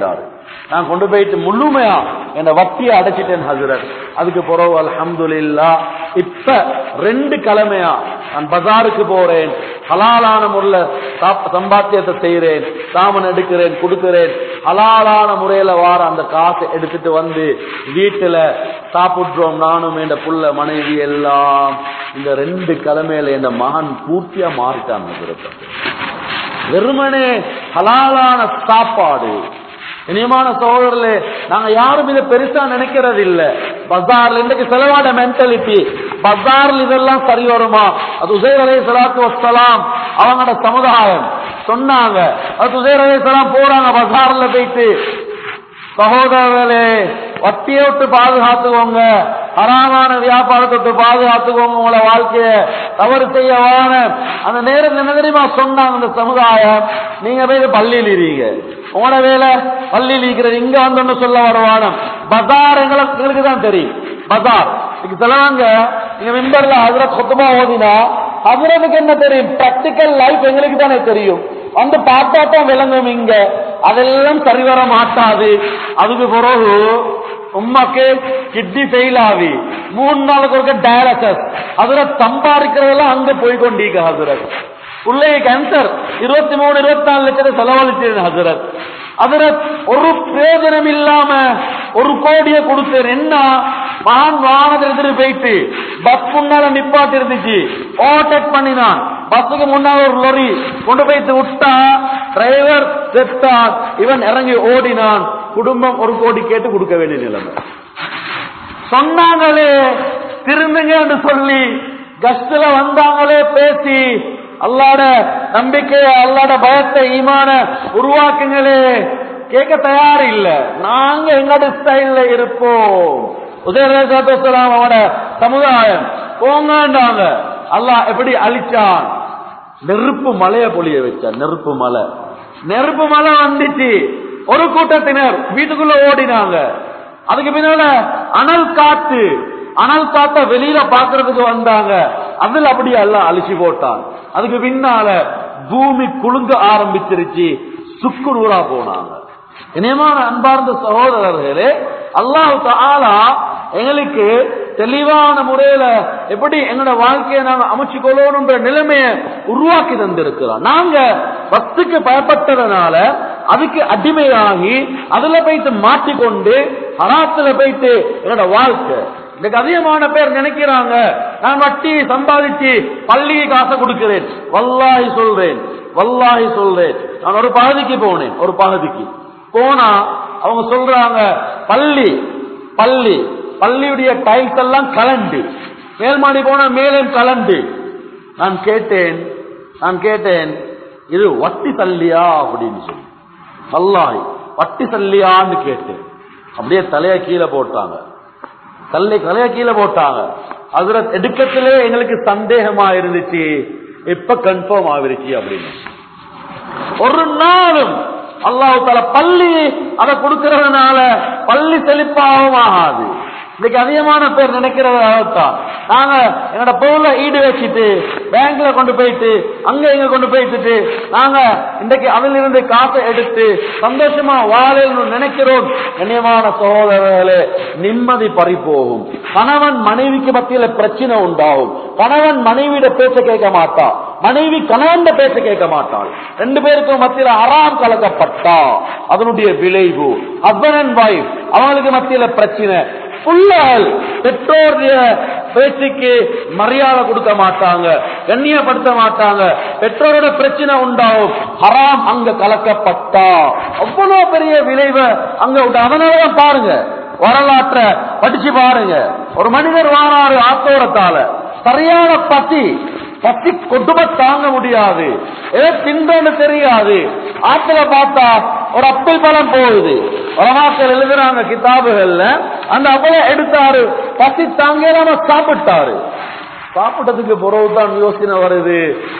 நான் கொண்டு போயிட்டு முழுமையா என்ன வட்டியை அடைச்சிட்டேன் ஹசரத் அதுக்கு பிறகு அல்ஹம்துலில்லா இப்ப ரெண்டு கிழமையா நான் பஜாருக்கு போறேன் ஹலாலான முறையில சாப்- சம்பாத்தியத்தை செய்யறேன் சாமன் எடுக்கிறேன் கொடுக்கிறேன் ஹலாலான முறையில வார அந்த காசை எடுத்துட்டு வந்து வீட்டுல சாப்பிடுறோம் நானும் என் புள்ள மனைவி எல்லாம் இந்த ரெண்டு கிழமையில என் மகன் பூர்த்தியா மாறிட்டான் ஹசரத் வெறுமனே ஹலாலான சாப்பாடு இனியமான சகோதரர்களே நாங்க யாரும் இதை பெருசா நினைக்கிறது இல்ல பஜார்ல இன்றைக்கு செலவாட மென்டாலிட்டி பஜார்ல இதெல்லாம் சரி வருமா அது உசைர் அலை சலாத்து வசலாம் அவங்களோட சமுதாயம் சொன்னாங்க அது உசைர் அலை சலாம் போறாங்க பஜார்ல போயிட்டு சகோதரர்களே வட்டியை விட்டு பாதுகாத்துக்கோங்க ஹராமான வியாபாரத்தை விட்டு பாதுகாத்துக்கோங்க உங்களோட வாழ்க்கைய தவறு செய்ய வான அந்த நேரத்தில் என்ன தெரியுமா சொன்னாங்க அந்த சமுதாயம் நீங்க போய் பள்ளியில் இருங்க உங்களோட வேலை பள்ளியில் இருக்கிறது இங்க வந்தோன்னு சொல்ல வருவானம் பஜார் எங்களுக்கு எங்களுக்கு தான் தெரியும் பஜார் இன்னைக்கு சொல்லுவாங்க நீங்க மெம்பர்ல ஹசரத் கொத்தமா ஓதினா ஹசரத்துக்கு என்ன தெரியும் பிராக்டிக்கல் லைஃப் எங்களுக்கு தானே தெரியும் வந்து பார்த்தா தான் விளங்கும் இங்க அதெல்லாம் சரிவர மாட்டாது அதுக்கு பிறகு உமாக்கு கிட்னி ஃபெயில் ஆகி மூணு நாளுக்கு ஒருக்க டயாலிசஸ் அதுல சம்பாதிக்கிறதெல்லாம் அங்க போய் கொண்டீங்க ஹசரத் உள்ளே கேன்சர் இருபத்தி மூணு இருபத்தி நாலு லட்சத்தை செலவழிச்சேன் ஹசரத் ஹசரத் ஒரு பிரயோஜனம் இல்லாம ஒரு கோடியை கொடுத்தேன் என்ன மகான் வாகனத்தில் எடுத்துட்டு போயிட்டு பஸ் முன்னால நிப்பாட்டி இருந்துச்சு ஓவர்டேக் பண்ணினான் பஸ்ஸுக்கு முன்னால ஒரு லொரி கொண்டு போயிட்டு விட்டா டிரைவர் செத்தான் இவன் இறங்கி ஓடினான் குடும்பம் ஒரு கோடி கேட்டு கொடுக்க வேண்டிய நிலைமை சொன்னாங்களே திருந்துங்க என்று சொல்லி கஷ்டல வந்தாங்களே பேசி அல்லாட நம்பிக்கைய அல்லாட பயத்தை ஈமான உருவாக்குங்களே கேட்க தயார் இல்ல நாங்க எங்களோட ஸ்டைல்ல இருப்போம் உதயராஜாத்தலாம் அவனோட சமுதாயம் போங்கன்றாங்க அல்லாஹ் எப்படி அழிச்சான் நெருப்பு மலைய பொழிய வச்சான் நெருப்பு மலை நெருப்பு மலை வந்துச்சு ஒரு கூட்டத்தினர் வீட்டுக்குள்ள ஓடினாங்க அதுக்கு பின்னால அனல் காத்து அனல் காத்த வெளியில பாக்குறதுக்கு வந்தாங்க அதுல அப்படியே எல்லாம் அழிச்சு போட்டான் அதுக்கு பின்னால பூமி குலுங்க ஆரம்பிச்சிருச்சு சுக்கு நூறா போனாங்க இனியமான அன்பார்ந்த சகோதரர்களே அல்லாஹ் தாலா எங்களுக்கு தெளிவான முறையில எப்படி எங்களோட வாழ்க்கையை நாங்க அமைச்சு கொள்ளணும்ன்ற நிலைமையை உருவாக்கி தந்திருக்கிறோம் நாங்க பக்துக்கு பயப்பட்டதுனால அதுக்கு அடிமையாகி அதுல போயிட்டு மாட்டிக்கொண்டு ஹராத்துல போயிட்டு என்னோட வாழ்க்கை இன்னைக்கு அதிகமான பேர் நினைக்கிறாங்க நான் வட்டி சம்பாதிச்சு பள்ளிக்கு காசை கொடுக்கிறேன் வல்லாஹி சொல்றேன் வல்லாஹி சொல்றேன் நான் ஒரு பகுதிக்கு போனேன் ஒரு பகுதிக்கு போனா அவங்க சொல்றாங்க பள்ளி பள்ளி பள்ளியுடைய டைல்ஸ் எல்லாம் கலண்டு மேல்மாடி போன மேலே கலண்டு நான் கேட்டேன் நான் கேட்டேன் இது வட்டி தள்ளியா அப்படின்னு சொல்லி வல்லாஹி வட்டி தள்ளியான்னு கேட்டேன் அப்படியே தலைய கீழே போட்டாங்க தள்ளி தலைய கீழே போட்டாங்க அதுல எடுக்கத்திலே எங்களுக்கு சந்தேகமா இருந்துச்சு இப்ப கன்ஃபார்ம் ஆகிருச்சு அப்படின்னு ஒரு நாளும் அல்லாஹு தால பள்ளி அதை கொடுக்கறதுனால பள்ளி செழிப்பாகவும் ஆகாது இன்னைக்கு அதிகமான பேர் நினைக்கிறது அதைத்தான் நாங்க என்னோட பொருளை ஈடு வச்சுட்டு பேங்க்ல கொண்டு போயிட்டு அங்க இங்க கொண்டு போயிட்டு நாங்க இன்றைக்கு அதிலிருந்து காசை எடுத்து சந்தோஷமா வாழணும்னு நினைக்கிறோம் கண்ணியமான சகோதரர்களே நிம்மதி பறி போகும் கணவன் மனைவிக்கு மத்தியில பிரச்சனை உண்டாகும் கணவன் மனைவியோட பேச்ச கேட்க மாட்டா மனைவி கணவன் பேச்ச கேட்க மாட்டாள் ரெண்டு பேருக்கும் மத்தியில அறாம் கலக்கப்பட்டா அதனுடைய விளைவு ஹஸ்பண்ட் அண்ட் வைஃப் அவங்களுக்கு மத்தியில பிரச்சனை பிள்ளைகள் பெற்றோருடைய பேச்சுக்கு மரியாதை கொடுக்க மாட்டாங்க கண்ணியப்படுத்த மாட்டாங்க பெற்றோரோட பிரச்சனை உண்டாகும் ஹராம் அங்க கலக்கப்பட்டா அவ்வளவு பெரிய விளைவை அங்க உண்டு அதனாலதான் பாருங்க வரலாற்ற படிச்சு பாருங்க ஒரு மனிதர் வாராரு ஆத்தோரத்தால சரியான பசி பசி கொட்டும தாங்க முடியாது ஏதோ தின்றோன்னு தெரியாது ஆத்துல பார்த்தா ஒரு அப்பிள் பழம் போகுது உலமாக்கள் எழுதுறாங்க கிதாபுகள்ல அந்த அப்பளை எடுத்தாரு பசி தாங்கலாம சாப்பிட்டாரு சாப்பிட்டதுக்கு பிறகுதான் யோசனை வருது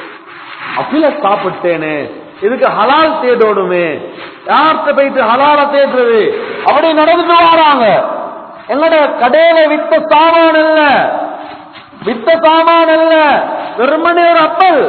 அப்பில சாப்பிட்டேனே இதுக்கு ஹலால் தேடணுமே யார்கிட்ட போயிட்டு ஹலால தேடுறது அப்படி நடந்துட்டு வராங்க எங்களோட கடையில வித்த சாமான் இல்ல வித்த சாமான் இல்ல வெறுமனே ஒரு அப்பல்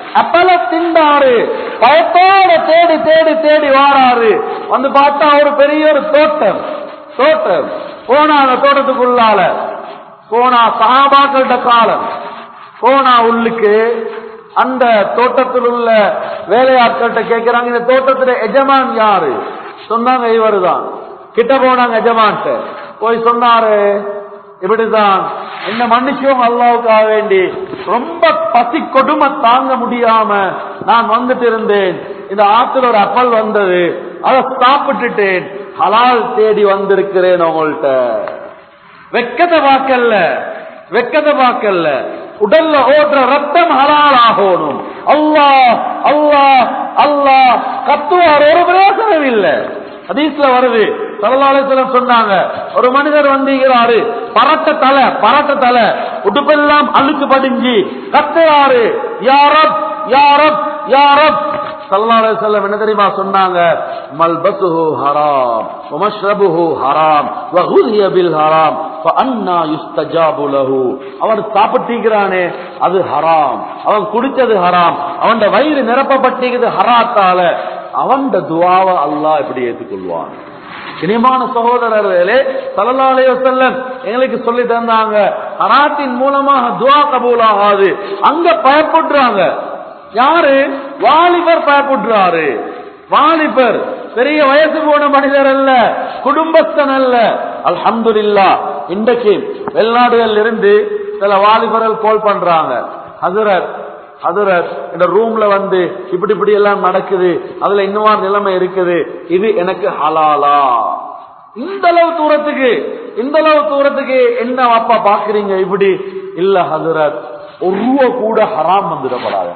அப்பல திண்டாரு பயத்தோட தேடி தேடி தேடி வாராரு வந்து பார்த்தா ஒரு பெரிய ஒரு தோட்டம் தோட்டம் போனா அந்த தோட்டத்துக்குள்ளால போனா சகாபாக்கள்ட காலம் போனா உள்ளுக்கு அந்த தோட்டத்தில் உள்ள வேலையாட்கள்கிட்ட கேட்கிறாங்க இந்த தோட்டத்துல எஜமான் யாரு சொன்னாங்க இவருதான் கிட்ட போனாங்க எஜமான்ட்ட போய் சொன்னாரு இப்படிதான் என்ன மன்னிச்சோம் அல்லாவுக்காக வேண்டி ரொம்ப பசி கொடுமை தாங்க முடியாம நான் வந்துட்டு இருந்தேன் இந்த ஆத்துல ஒரு அப்பல் வந்தது அதை சாப்பிட்டுட்டேன் ஹலால் தேடி வந்திருக்கிறேன் உங்கள்கிட்ட வெக்கத்தை பார்க்கல வெக்கத்தை பார்க்கல உடல்ல ஓடுற ரத்தம் ஹலால் ஆகணும் அல்லாஹ் அல்லாஹ் அல்லாஹ் கத்துவார் ஒரு பிரயோசனம் இல்லை ஹதீஸ்ல வருது சலதாலயத்துல சொன்னாங்க ஒரு மனிதர் வந்தீங்கிறாரு பரட்ட தலை பரட்ட தலை உடுப்பெல்லாம் அழுக்கு படிஞ்சு கத்துறாரு யாரப் யாரப் யாரப் சல்லல்லாஹு செல்லம் என்ன தெரியுமா சொன்னாங்க மல்பத்துஹு ஹராம் வமஷ்ரபுஹு ஹராம் வகுதிய பில் ஹராம் ஃபஅன்னா யுஸ்தஜாபு லஹு அவன் சாப்பிட்டீங்கிறானே அது ஹராம் அவன் குடிச்சது ஹராம் அவன் வயிறு நிரப்பப்பட்டீங்கிறது ஹராத்தால அவன் துவாவை அல்லாஹ் எப்படி ஏற்றுக்கொள்வான் இனிமான சகோதரர்களே சல்லல்லாஹு செல்லம் எங்களுக்கு சொல்லி தந்தாங்க ஹராத்தின் மூலமாக துவா கபூல் ஆகாது அங்க பயப்படுறாங்க யாரு வாலிபர் பயப்படுறாரு வாலிபர் பெரிய வயசு போன மனிதர் அல்ல குடும்பஸ்தன் அல்ல அல்ஹம்துலில்லா இன்றைக்கு வெளிநாடுகள் இருந்து சில வாலிபர்கள் கோல் பண்றாங்க ஹசரத் ஹசரத் இந்த ரூம்ல வந்து இப்படி இப்படி எல்லாம் நடக்குது அதுல இன்னுமா நிலைமை இருக்குது இது எனக்கு ஹலாலா இந்த அளவு தூரத்துக்கு இந்த அளவு தூரத்துக்கு என்ன அப்பா பாக்குறீங்க இப்படி இல்ல ஹசரத் ஒரு ரூபா கூட ஹராம் வந்துடப்படாது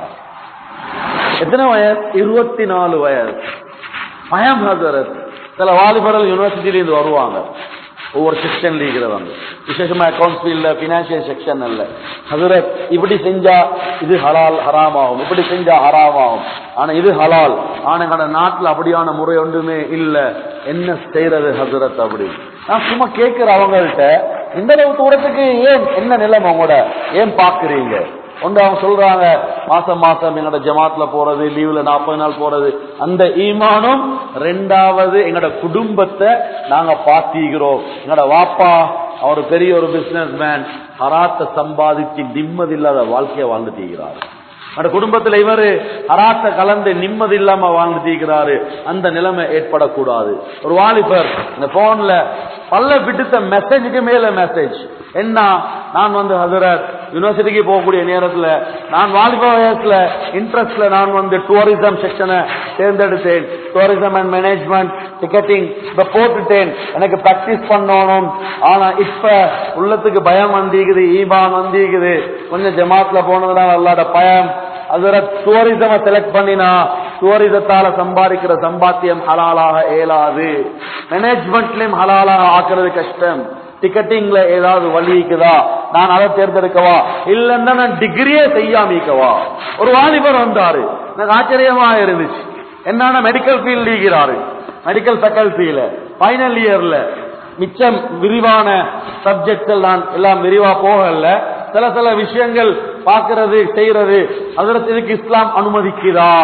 எத்தனை வயசு இருபத்தி நாலு வயசு பயம் ஹசரத் சில வாலிபர்கள் யூனிவர்சிட்டியில இருந்து வருவாங்க ஒவ்வொரு செக்ஷன்ல இருக்கிறவங்க விசேஷமா அக்கௌண்ட்ஸ் ஃபீல்ட்ல பினான்சியல் செக்ஷன் இல்ல ஹசரத் இப்படி செஞ்சா இது ஹலால் ஹராம் ஆகும் இப்படி செஞ்சா ஹராம் ஆகும் ஆனா இது ஹலால் ஆனா எங்களோட நாட்டுல அப்படியான முறை ஒன்றுமே இல்ல என்ன செய்யறது ஹசரத் அப்படி நான் சும்மா கேட்கிற அவங்கள்ட்ட இந்த அளவு தூரத்துக்கு ஏன் என்ன நிலைமை உங்களோட ஏன் பாக்குறீங்க ஒன்று அவங்க சொல்றாங்க மாசம் மாசம் எங்களோட ஜமாத்ல போறது லீவ்ல நாற்பது நாள் போறது அந்த ஈமானும் ரெண்டாவது எங்களோட குடும்பத்தை நாங்க பாத்தீகிறோம் எங்களோட வாப்பா அவர் பெரிய ஒரு பிசினஸ் மேன் ஹராத்த சம்பாதிச்சு நிம்மதி இல்லாத வாழ்க்கையை வாழ்ந்துட்டீங்கிறார் அந்த குடும்பத்துல இவரு ஹராத்த கலந்து நிம்மதி இல்லாம வாழ்ந்துட்டீங்கிறாரு அந்த நிலைமை ஏற்படக்கூடாது ஒரு வாலிபர் இந்த போன்ல பல்ல பிடித்த மெசேஜுக்கு மேல மெசேஜ் என்ன நான் வந்து ஹசரத் யூனிவர்சிட்டிக்கு போகக்கூடிய நேரத்துல நான் வாலிப வயசுல இன்ட்ரெஸ்ட்ல நான் வந்து டூரிசம் செக்ஷனை தேர்ந்தெடுத்தேன் டூரிசம் அண்ட் மேனேஜ்மெண்ட் டிக்கெட்டிங் இப்ப போட்டுட்டேன் எனக்கு பிராக்டிஸ் பண்ணணும் ஆனா இப்ப உள்ளத்துக்கு பயம் வந்திக்குது ஈபான் வந்திக்குது கொஞ்சம் ஜமாத்ல போனதுனால அல்லாட பயம் அதுல டூரிசம செலக்ட் பண்ணினா டூரிசத்தால சம்பாதிக்கிற சம்பாத்தியம் ஹலாலாக இயலாது மேனேஜ்மெண்ட்லயும் ஹலாலாக ஆக்குறது கஷ்டம் டிக்கெட்டிங்ல ஏதாவது வழி இருக்குதா நான் அதை தேர்ந்தெடுக்கவா இல்லன்னா நான் டிகிரியே செய்யாமிக்கவா ஒரு வாலிபர் வந்தாரு எனக்கு ஆச்சரியமா இருந்துச்சு என்னன்னா மெடிக்கல் ஃபீல்ட் இருக்கிறாரு மெடிக்கல் ஃபேக்கல்டியில ஃபைனல் இயர்ல மிச்சம் விரிவான சப்ஜெக்ட்கள் நான் எல்லாம் விரிவா போகல சில சில விஷயங்கள் பார்க்கிறது செய்யறது அதற்கு இதுக்கு இஸ்லாம் அனுமதிக்குதா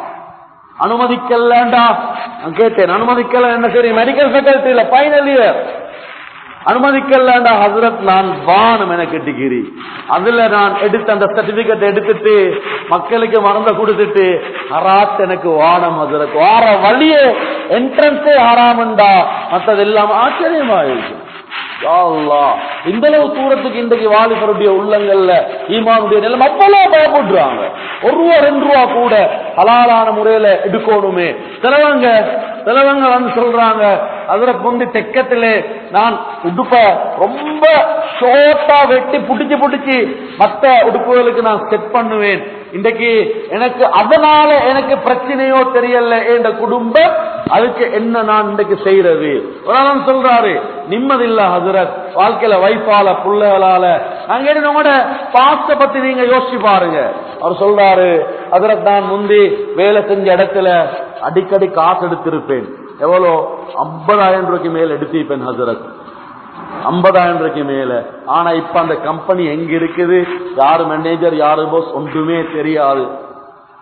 அனுமதிக்கலண்டா நான் கேட்டேன் அனுமதிக்கல என்ன சரி மெடிக்கல் ஃபேக்கல்டியில ஃபைனல் இயர் அனுமதிக்கலண்டா ஹசரத் நான் வானம் எனக்கு டிகிரி அதுல நான் எடுத்த அந்த சர்டிபிகேட் எடுத்துட்டு மக்களுக்கு மறந்த கொடுத்துட்டு ஹராத் எனக்கு வானம் ஹசரத் வார வழியே என்ட்ரன்ஸே ஹராமண்டா மத்தது எல்லாம் ஆச்சரியமா இருக்கு யா அல்லாஹ். இந்த அளவு தூரத்துக்கு இன்றைக்கு வாலிபருடைய உள்ளங்கள்ல ஈமானுடைய நிலம் அவ்வளவு பயப்படுறாங்க ஒரு ரூபா ரெண்டு ரூபா கூட ஹலாலான முறையில எடுக்கணுமே சிலவங்க சிலவங்க வந்து சொல்றாங்க அதுல கொண்டு தெக்கத்திலே நான் உடுப்ப ரொம்ப ஷோர்ட்டா வெட்டி புடிச்சு புடிச்சு மத்த உடுப்புகளுக்கு நான் செட் பண்ணுவேன் இன்றைக்கு எனக்கு அதனால எனக்கு பிரச்சனையோ தெரியல என்ற குடும்பம் அதுக்கு என்ன நான் இன்றைக்கு செய்யறது ஒரு ஆள் சொல்றாரு நிம்மதில்ல ஹசரத் வாழ்க்கையில வைஃபால புள்ளைகளால நாங்க என்ன உங்களோட பாஸ்ட பத்தி நீங்க யோசிச்சு பாருங்க அவர் சொல்றாரு ஹசரத் நான் முந்தி வேலை செஞ்ச இடத்துல அடிக்கடி காசு எடுத்திருப்பேன் எவ்வளோ ஐம்பதாயிரம் ரூபாய்க்கு மேல் எடுத்திருப்பேன் ஹசரத் ஐம்பதாயிரம் ரூபாய்க்கு மேல ஆனா இப்ப அந்த கம்பெனி எங்க இருக்குது யாரு மேனேஜர் யாரு போஸ் ஒன்றுமே தெரியாது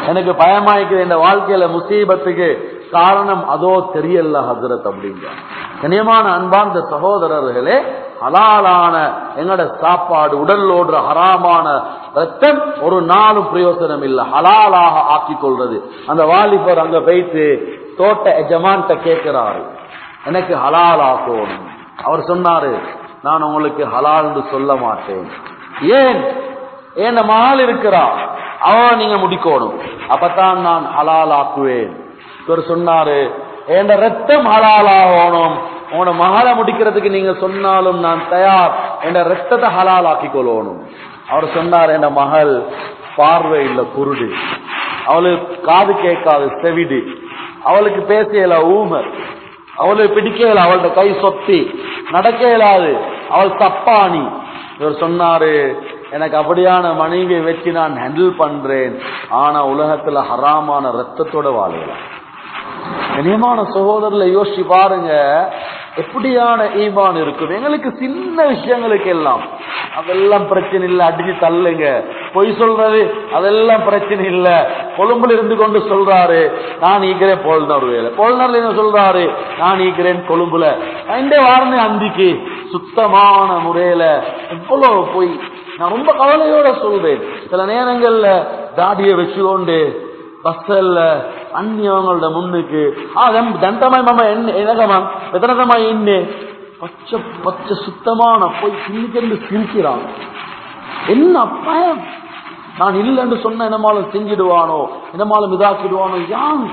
எனக்கு பயமாய்க்குது இந்த வாழ்க்கையில முசீபத்துக்கு காரணம் அதோ தெரியல ஹசரத் அப்படிங்க கனியமான அன்பார்ந்த சகோதரர்களே ஹலாலான எங்கட சாப்பாடு உடல் ஓடுற ஹராமான ரத்தம் ஒரு நாளும் பிரயோசனம் இல்லை ஹலாலாக ஆக்கிக் கொள்றது அந்த வாலிபர் அங்க போயிட்டு தோட்ட எஜமான்ட்ட கேட்கிறாரு எனக்கு ஹலால் ஆக்கணும் அவர் சொன்னாரு நான் உங்களுக்கு ஹலால் என்று சொல்ல மாட்டேன் ஏன் ஏன் மகள் இருக்கிறா அவ நீங்க முடிக்கணும் அப்பதான் நான் ஹலால் ஆக்குவேன் இவர் சொன்னாரு என் ரத்தம் ஹலாலாகணும் உங்களோட மகளை முடிக்கிறதுக்கு நீங்க சொன்னாலும் நான் தயார் என் ரத்தத்தை ஹலால் ஆக்கிக் கொள்ளணும் அவர் சொன்னார் என் மகள் பார்வை இல்ல குருடு அவளுக்கு காது கேட்காது செவிடு அவளுக்கு பேசல ஊமை அவளுக்கு பிடிக்கல அவள்கிட்ட கை சொத்தி நடக்க இயலாது அவள் தப்பானி இவர் சொன்னாரு எனக்கு அப்படியான மனைவியை வச்சு நான் ஹேண்டில் பண்றேன் ஆனா உலகத்துல ஹராமான ரத்தத்தோட வாழலாம் கனியமான சகோதரர்ல யோசிச்சு பாருங்க எப்படியான ஈமான் இருக்கும் எங்களுக்கு சின்ன விஷயங்களுக்கு எல்லாம் அதெல்லாம் பிரச்சனை இல்லை அடிச்சு தள்ளுங்க பொய் சொல்றது அதெல்லாம் பிரச்சனை இல்லை கொழும்புல இருந்து கொண்டு சொல்றாரு நான் ஈக்கிறேன் போல்னர் வேலை போல்னர்ல என்ன சொல்றாரு நான் ஈக்கிறேன் கொழும்புல இந்த வாரமே அந்திக்கு சுத்தமான முறையில எவ்வளவு பொய் நான் ரொம்ப கவலையோட சொல்றேன் சில நேரங்கள்ல தாடியை வச்சுக்கொண்டு பஸ்ஸல்ல அந்நியவங்களோட முன்னுக்கு ஆ தண்டமாய் மாமா என்ன எனகமா எத்தனமா என்ன பச்சை பச்சை சுத்தமான போய் சின்னிக்கென்று சிரிக்கிறான் என்ன பயம் நான் இல்லைன்னு சொன்ன என்னமாலும் செஞ்சிடுவானோ என்னமாலும் இதாக்கிடுவானோ யான்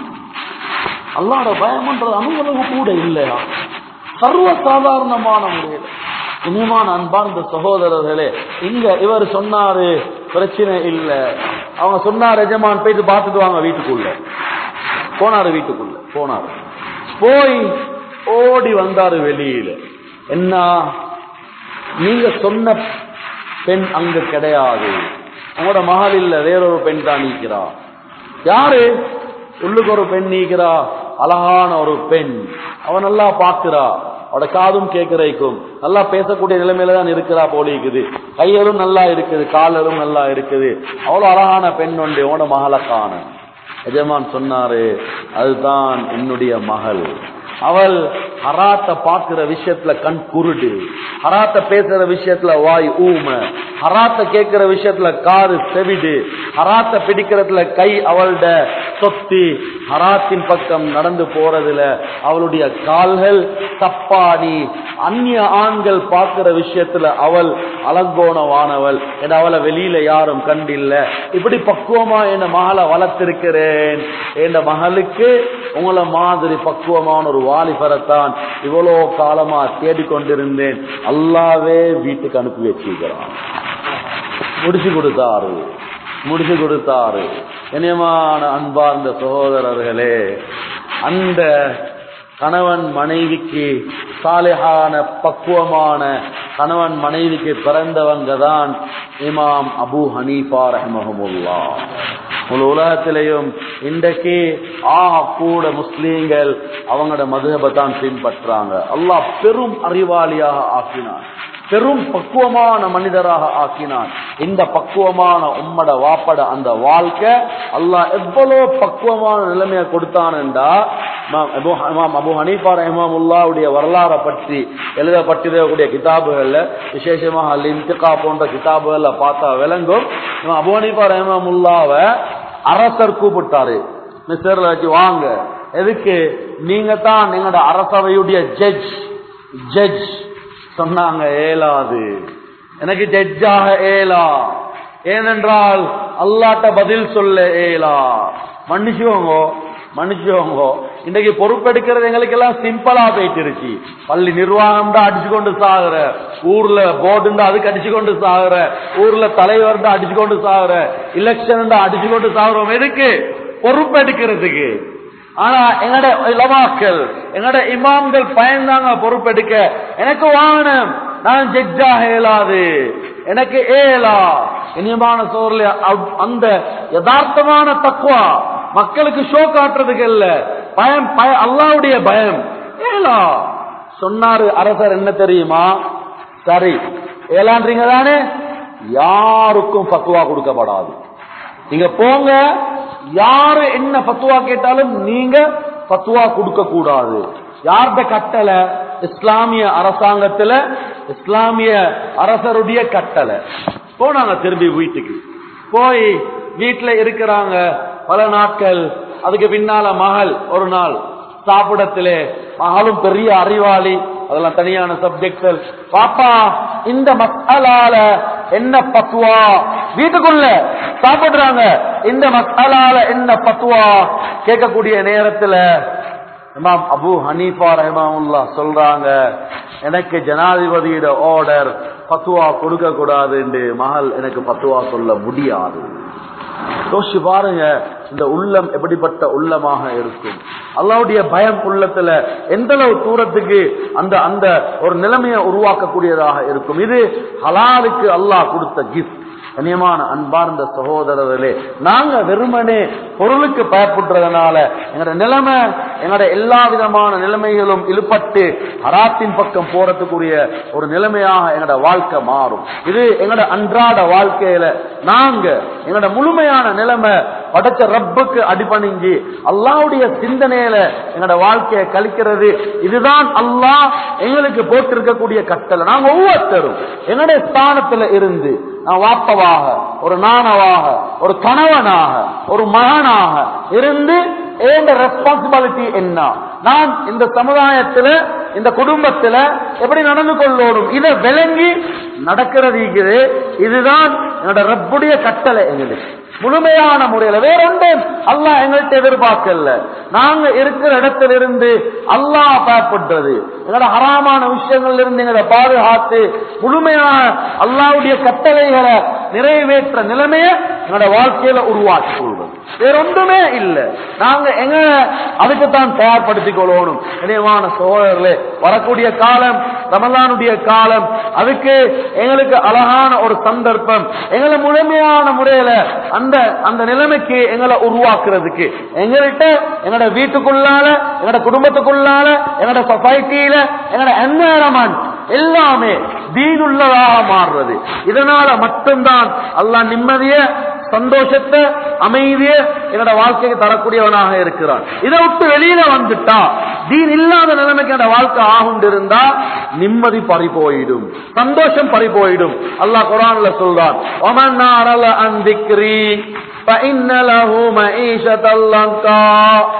அல்லாட பயம்ன்றது அனுபவம் கூட இல்லையா சர்வ சாதாரணமான முறையில் இனிமான அன்பார்ந்த சகோதரர்களே இங்க இவர் சொன்னாரு பிரச்சனை இல்ல அவங்க சொன்னார் எஜமான் போயிட்டு பார்த்துட்டு வாங்க வீட்டுக்குள்ள போனாரு வீட்டுக்குள்ள போனாரு போய் ஓடி வந்தாரு வெளியில என்ன நீங்க சொன்ன பெண் அங்க கிடையாது உங்களோட மகள் இல்ல வேறொரு பெண் தான் நீக்கிறா யாரு உள்ளுக்கு ஒரு பெண் நீக்கிறா அழகான ஒரு பெண் அவன் நல்லா பாக்குறா அவட காதும் கேட்கிறைக்கும் நல்லா பேசக்கூடிய நிலைமையில தான் இருக்கிறா போல இருக்குது கையலும் நல்லா இருக்குது காலரும் நல்லா இருக்குது அவ்வளவு அழகான பெண் உண்டு உன மகளை காண எஜமான் சொன்னாரு அதுதான் என்னுடைய மகள் அவள் ஹராத்த பாக்குற விஷயத்துல கண் குருடு ஹராத்த பேசுற விஷயத்துல வாய் ஊம ஹராத்த கேட்கிற விஷயத்துல காது செவிடு ஹராத்த பிடிக்கிறதுல கை அவள்ட சொத்தி ஹராத்தின் பக்கம் நடந்து போறதுல அவளுடைய கால்கள் தப்பாடி அந்நிய ஆண்கள் பார்க்கிற விஷயத்துல அவள் அலங்கோணவானவள் என அவளை வெளியில யாரும் கண்டில்ல இப்படி பக்குவமா என் மகளை வளர்த்திருக்கிறேன் என் மகளுக்கு உங்களை மாதிரி பக்குவமான ஒரு வாலிபரத்தான் இவ்வளோ காலமா தேடிக்கொண்டிருந்தேன் அல்லாவே வீட்டுக்கு அனுப்பி வச்சிருக்கிறான் முடிச்சு கொடுத்தாரு முடிச்சு கொடுத்தாரு இனியமான அன்பார்ந்த சகோதரர்களே அந்த கணவன் மனைவிக்கு சாலிஹான பக்குவமான கணவன் மனைவிக்கு பிறந்தவங்க தான் இமாம் அபு ஹனீஃபா ரஹமஹமுல்லா முழு உலகத்திலையும் இன்றைக்கு ஆக கூட முஸ்லீம்கள் அவங்களோட மதுகபை தான் பின்பற்றாங்க அல்லாஹ் பெரும் அறிவாளியாக ஆக்கினான் பெரும் பக்குவமான மனிதராக ஆக்கினான் இந்த பக்குவமான உம்மட வாப்பட அந்த வாழ்க்கை அல்லாஹ் எவ்வளவு பக்குவமான நிலைமையை கொடுத்தான்டா அபு ஹனீஃபா ரஹ்மாமுல்லாவுடைய வரலாறை பற்றி எழுதப்பட்டிருக்கக்கூடிய கிதாபுகள்ல விசேஷமாக அல் இன்திகா போன்ற கிதாபுகள்ல பார்த்தா விளங்கும் அபு ஹனீஃபா ரஹ்மாமுல்லாவை அரசர் கூப்பிட்டாரு மிஸ்டர்ல வச்சு வாங்க எதுக்கு நீங்க தான் எங்களோட அரசவையுடைய ஜட்ஜ் ஜட்ஜ் சொன்னாங்க ஏலாது எனக்கு ஜட்ஜாக ஏலா ஏனென்றால் அல்லாட்ட பதில் சொல்ல ஏலா மன்னிச்சுவோங்க மன்னிச்சுவோங்க இன்னைக்கு பொறுப்பெடுக்கிறது எங்களுக்கு எல்லாம் சிம்பிளா போயிட்டு இருச்சு பள்ளி நிர்வாகம் தான் அடிச்சு கொண்டு சாகுற ஊர்ல போர்டு அதுக்கு அடிச்சு கொண்டு சாகுற ஊர்ல தலைவர் தான் அடிச்சு கொண்டு சாகுற எலெக்ஷன் தான் அடிச்சு கொண்டு சாகுறோம் எதுக்கு பொறுப்பெடுக்கிறதுக்கு ஆனா எங்கட இளவாக்கள் எங்கட இமாம்கள் பயந்தாங்க பொறுப்பெடுக்க எனக்கு வாங்கணும் நான் ஜட்ஜாக இயலாது எனக்கு ஏலா இனியமான சோர்ல அந்த யதார்த்தமான தக்குவா மக்களுக்கு ஷோ காட்டுறதுக்கு இல்ல பயம் பய அல்லாவுடைய பயம் ஏலா சொன்னாரு அரசர் என்ன தெரியுமா சரி ஏலான்றீங்க தானே யாருக்கும் பக்குவா கொடுக்கப்படாது நீங்க போங்க யாரு என்ன பத்துவா கேட்டாலும் நீங்க பத்துவா கொடுக்க கூடாது யார்த கட்டளை இஸ்லாமிய அரசாங்கத்துல இஸ்லாமிய அரசருடைய கட்டளை போனாங்க திரும்பி வீட்டுக்கு போய் வீட்டுல இருக்கிறாங்க பல நாட்கள் அதுக்கு பின்னால மகள் ஒரு நாள் சாப்பிடத்திலே மகளும் பெரிய அறிவாளி அதெல்லாம் தனியான சப்ஜெக்ட்கள் பாப்பா இந்த மசாலால என்ன பத்துவா வீட்டுக்குள்ள சாப்பிடுறாங்க இந்த மசாலால என்ன பத்துவா கேட்கக்கூடிய நேரத்துல இமாம் அபு ஹனீஃபா ரஹ்மாவுல்லா சொல்றாங்க எனக்கு ஜனாதிபதியோட ஆர்டர் பத்துவா கொடுக்க கூடாதுன்னு மகள் எனக்கு பத்துவா சொல்ல முடியாது யோசிச்சு பாருங்க இந்த உள்ளம் எப்படிப்பட்ட உள்ளமாக இருக்கும் அல்லாவுடைய பயம் உள்ளத்துல எந்த அளவு தூரத்துக்கு அந்த அந்த ஒரு நிலைமையை உருவாக்கக்கூடியதாக இருக்கும் இது ஹலாலுக்கு அல்லாஹ் கொடுத்த கிஃப்ட் கண்ணியமான அன்பார்ந்த சகோதரர்களே நாங்க வெறுமனே பொருளுக்கு பயப்படுறதுனால எங்களோட நிலைமை எங்களோட எல்லா விதமான நிலைமைகளும் இழுப்பட்டு ஹராத்தின் பக்கம் போறதுக்குரிய ஒரு நிலைமையாக எங்களோட வாழ்க்கை மாறும் இது எங்களோட அன்றாட வாழ்க்கையில நாங்க எங்களோட முழுமையான நிலைமை படைச்ச ரப்புக்கு அடிபணிஞ்சு அல்லாவுடைய சிந்தனையில எங்களோட வாழ்க்கையை கழிக்கிறது இதுதான் அல்லாஹ் எங்களுக்கு போட்டிருக்கக்கூடிய கட்டளை நாங்க ஒவ்வொருத்தரும் எங்களுடைய ஸ்தானத்துல இருந்து நான் வாப்பவாக ஒரு நாணவாக ஒரு கணவனாக ஒரு மகனாக இருந்து ஏண்ட ரெஸ்பான்சிபிலிட்டி என்ன நான் இந்த சமுதாயத்துல இந்த குடும்பத்துல எப்படி நடந்து கொள்ளணும் இதை விளங்கி நடக்கிறது இருக்குது இதுதான் என்னோட ரப்புடைய கட்டளை எங்களுக்கு முழுமையான முறையில வேறொன்றும் அல்லாஹ் எங்கள்கிட்ட எதிர்பார்க்கல நாங்க இருக்கிற இடத்துல இருந்து அல்லாஹ் பயப்படுறது எங்களோட ஹராமான விஷயங்கள்ல இருந்து எங்களை பாதுகாத்து முழுமையான அல்லாவுடைய கட்டளைகளை நிறைவேற்ற நிலைமைய எங்களோட வாழ்க்கையில உருவாக்கி கொள்வது வேறொன்றுமே இல்லை நாங்க எங்க அதுக்குத்தான் தயார்படுத்திக் கொள்ளணும் இணையமான சோழர்களே வரக்கூடிய காலம் ரமலானுடைய காலம் அதுக்கு எங்களுக்கு அழகான ஒரு சந்தர்ப்பம் எங்களை முழுமையான முறையில அந்த அந்த நிலைமைக்கு எங்களை உருவாக்குறதுக்கு எங்கள்கிட்ட எங்களோட வீட்டுக்குள்ளால எங்களோட குடும்பத்துக்குள்ளால எங்களோட சொசைட்டியில எங்களோட என்வாரன்மெண்ட் எல்லாமே தீனுள்ளதாக மாறுறது இதனால மட்டும்தான் அல்லாஹ் நிம்மதிய சந்தோஷத்தை அமைதிய என்னோட வாழ்க்கைக்கு தரக்கூடியவனாக இருக்கிறான் இதை விட்டு வெளியில வந்துட்டா தீன் இல்லாத நிலைமைக்கு என்னோட வாழ்க்கை ஆகுண்டு இருந்தா நிம்மதி பறி போயிடும் சந்தோஷம் பறி போயிடும் அல்லாஹ் குரான்ல சொல்றான் ஒமன் நாரல அந்திக்ரி فإن له معيشة ضنكا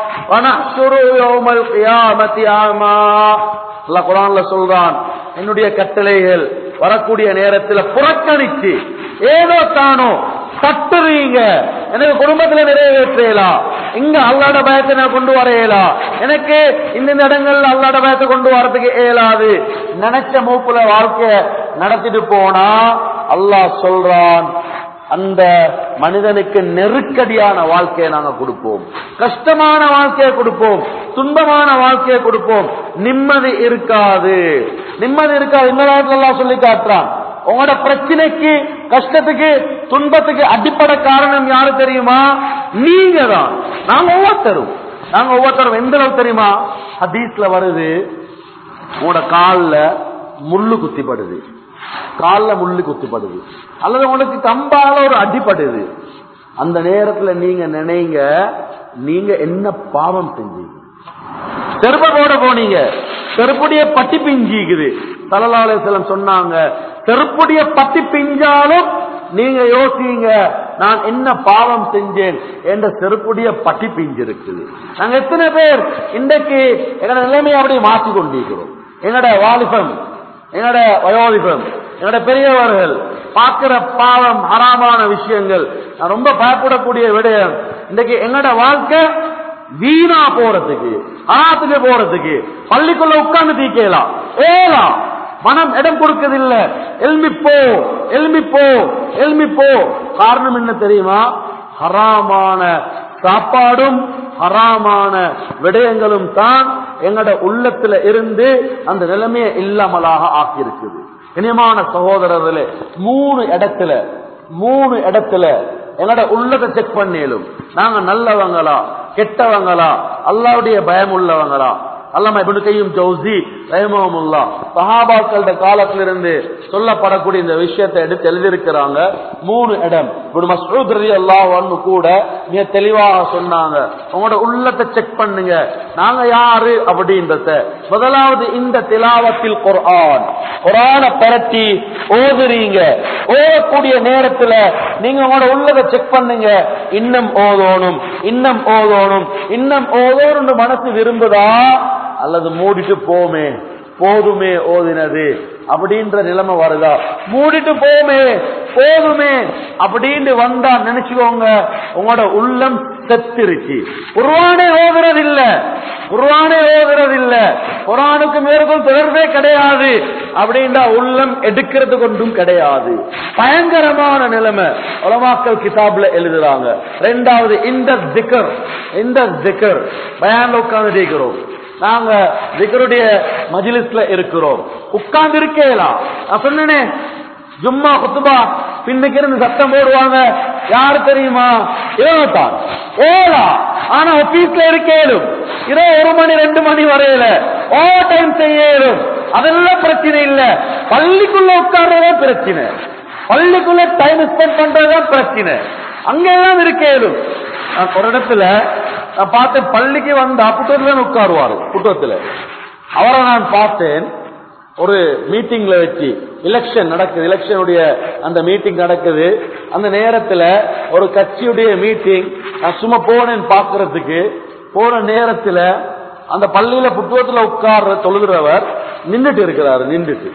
ونحشر يوم القيامة أعمى அல்லாஹ் குரான்ல சொல்றான் என்னுடைய கட்டளைகள் வரக்கூடிய நேரத்தில் புறக்கணிச்சு ஏதோ தானோ தட்டுறீங்க எனக்கு குடும்பத்துல நிறைவேற்றலாம் இங்க அல்லாட பயத்தை நான் கொண்டு வரையலாம் எனக்கு இந்த இந்த இடங்கள்ல அல்லாட பயத்தை கொண்டு வரதுக்கு இயலாது நினைச்ச மூப்புல வாழ்க்கைய நடத்திட்டு போனா அல்லாஹ் சொல்றான் அந்த மனிதனுக்கு நெருக்கடியான வாழ்க்கையை நாங்க கொடுப்போம் கஷ்டமான வாழ்க்கையை கொடுப்போம் துன்பமான வாழ்க்கையை கொடுப்போம் நிம்மதி இருக்காது நிம்மதி இருக்காது இந்த எல்லாம் சொல்லி காட்டுறான் உங்களோட பிரச்சனைக்கு கஷ்டத்துக்கு துன்பத்துக்கு அடிப்படை காரணம் யாரு தெரியுமா நீங்க தான் நாங்க ஒவ்வொருத்தரும் நாங்க ஒவ்வொருத்தரும் எந்த அளவு தெரியுமா ஹதீஸ்ல வருது உங்களோட கால்ல முள்ளு குத்திப்படுது கால்ல முள்ளு குத்திப்படுது அல்லது உங்களுக்கு கம்பால ஒரு அடிப்படுது அந்த நேரத்துல நீங்க நினைங்க நீங்க என்ன பாவம் செஞ்சீங்க செருப்ப போட போனீங்க செருப்புடைய பட்டி பிஞ்சிக்குது சலலாலே செல்லம் சொன்னாங்க செருப்புடைய பட்டி பிஞ்சாலும் நீங்க யோசிங்க நான் என்ன பாவம் செஞ்சேன் என்ற செருப்புடைய பட்டி பிஞ்சு இருக்குது நாங்க எத்தனை பேர் இன்றைக்கு எங்களோட நிலைமையை அப்படியே மாற்றி கொண்டிருக்கிறோம் என்னோட வாலிபம் என்னோட வயோதிபம் என்னோட பெரியவர்கள் பார்க்கிற பாவம் ஹராமான விஷயங்கள் நான் ரொம்ப பயப்படக்கூடிய விடயம் இன்றைக்கு எங்களோட வாழ்க்கை வீணா போறதுக்கு அனாத்துக்கு போறதுக்கு பள்ளிக்குள்ள உட்கார்ந்து தீக்கலாம் ஏலாம் மனம் இடம் கொடுக்கதில்ல எல்மிப்போ எல்மிப்போ எல்மிப்போ காரணம் என்ன தெரியுமா ஹராமான சாப்பாடும் ஹராமான விடயங்களும் தான் எங்கட உள்ளத்துல இருந்து அந்த நிலைமையை இல்லாமலாக ஆக்கியிருக்குது இனியமான சகோதரர்களே மூணு இடத்துல மூணு இடத்துல எங்கட உள்ளத்தை செக் பண்ணிலும் நாங்க நல்லவங்களா கெட்டவங்களா அல்லாவுடைய பயம் உள்ளவங்களா அல்லாம இப்படி கையும் ஜவுசி ரஹமமுல்லா சஹாபாக்கள காலத்திலிருந்து சொல்லப்படக்கூடிய இந்த விஷயத்தை எடுத்து எழுதியிருக்கிறாங்க மூணு இடம் இப்படி மசூத் ரதி அல்லாஹ் கூட மிக தெளிவாக சொன்னாங்க உங்களோட உள்ளத்தை செக் பண்ணுங்க நாங்க யாரு அப்படின்றத முதலாவது இந்த திலாவத்தில் குர்ஆன் குர்ஆன பரட்டி ஓதுறீங்க ஓதக்கூடிய நேரத்துல நீங்க உங்களோட உள்ளதை செக் பண்ணுங்க இன்னும் ஓதோணும் இன்னும் ஓதோணும் இன்னும் ஓதோணும் மனசு விரும்புதா அல்லது மூடிட்டு போமே போதுமே ஓதினது அப்படின்ற நிலைமை வருதா மூடிட்டு போமே போதுமே அப்படின்னு வந்தா நினைச்சுக்கோங்க உங்களோட உள்ளம் செத்துருச்சு குர்ஆனே ஓதுறது இல்ல குர்ஆனே ஓதுறது இல்ல குர்ஆனுக்கு மேற்கொள் தொடர்பே கிடையாது அப்படின்றா உள்ளம் எடுக்கிறது கொண்டும் கிடையாது பயங்கரமான நிலைமை உலமாக்கல் கிதாப்ல எழுதுறாங்க ரெண்டாவது இந்த திக்கர் இந்த திக்கர் பயான்ல உட்கார்ந்து இருக்கிறோம் நாங்க திகருடைய மஜிலிஸ்ல இருக்கிறோம் உட்கார்ந்து இருக்கேலாம் நான் சொன்னேனே ஜும்மா குத்துபா பின்னுக்கு இருந்து சத்தம் போடுவாங்க யாரு தெரியுமா இருபத்தான் ஏழா ஆனா ஆபீஸ்ல இருக்கேலும் இரவு ஒரு மணி ரெண்டு மணி வரையில ஓவர் டைம் செய்யலும் அதெல்லாம் பிரச்சனை இல்ல பள்ளிக்குள்ள உட்கார்றதே பிரச்சனை பள்ளிக்குள்ள டைம் ஸ்பெண்ட் பண்றதுதான் பிரச்சனை அங்கெல்லாம் இருக்கேலும் நான் ஒரு இடத்துல நான் பார்த்தேன் பள்ளிக்கு வந்தா புத்தகத்துல தான் உட்காருவாரு புத்தகத்துல அவரை நான் பார்த்தேன் ஒரு மீட்டிங்ல வச்சு எலெக்ஷன் நடக்குது எலெக்ஷனுடைய அந்த மீட்டிங் நடக்குது அந்த நேரத்துல ஒரு கட்சியுடைய மீட்டிங் நான் சும்மா போனேன் பாக்குறதுக்கு போன நேரத்துல அந்த பள்ளியில புத்தகத்துல உட்கார்ற தொழுகிறவர் நின்றுட்டு இருக்கிறாரு நின்றுட்டு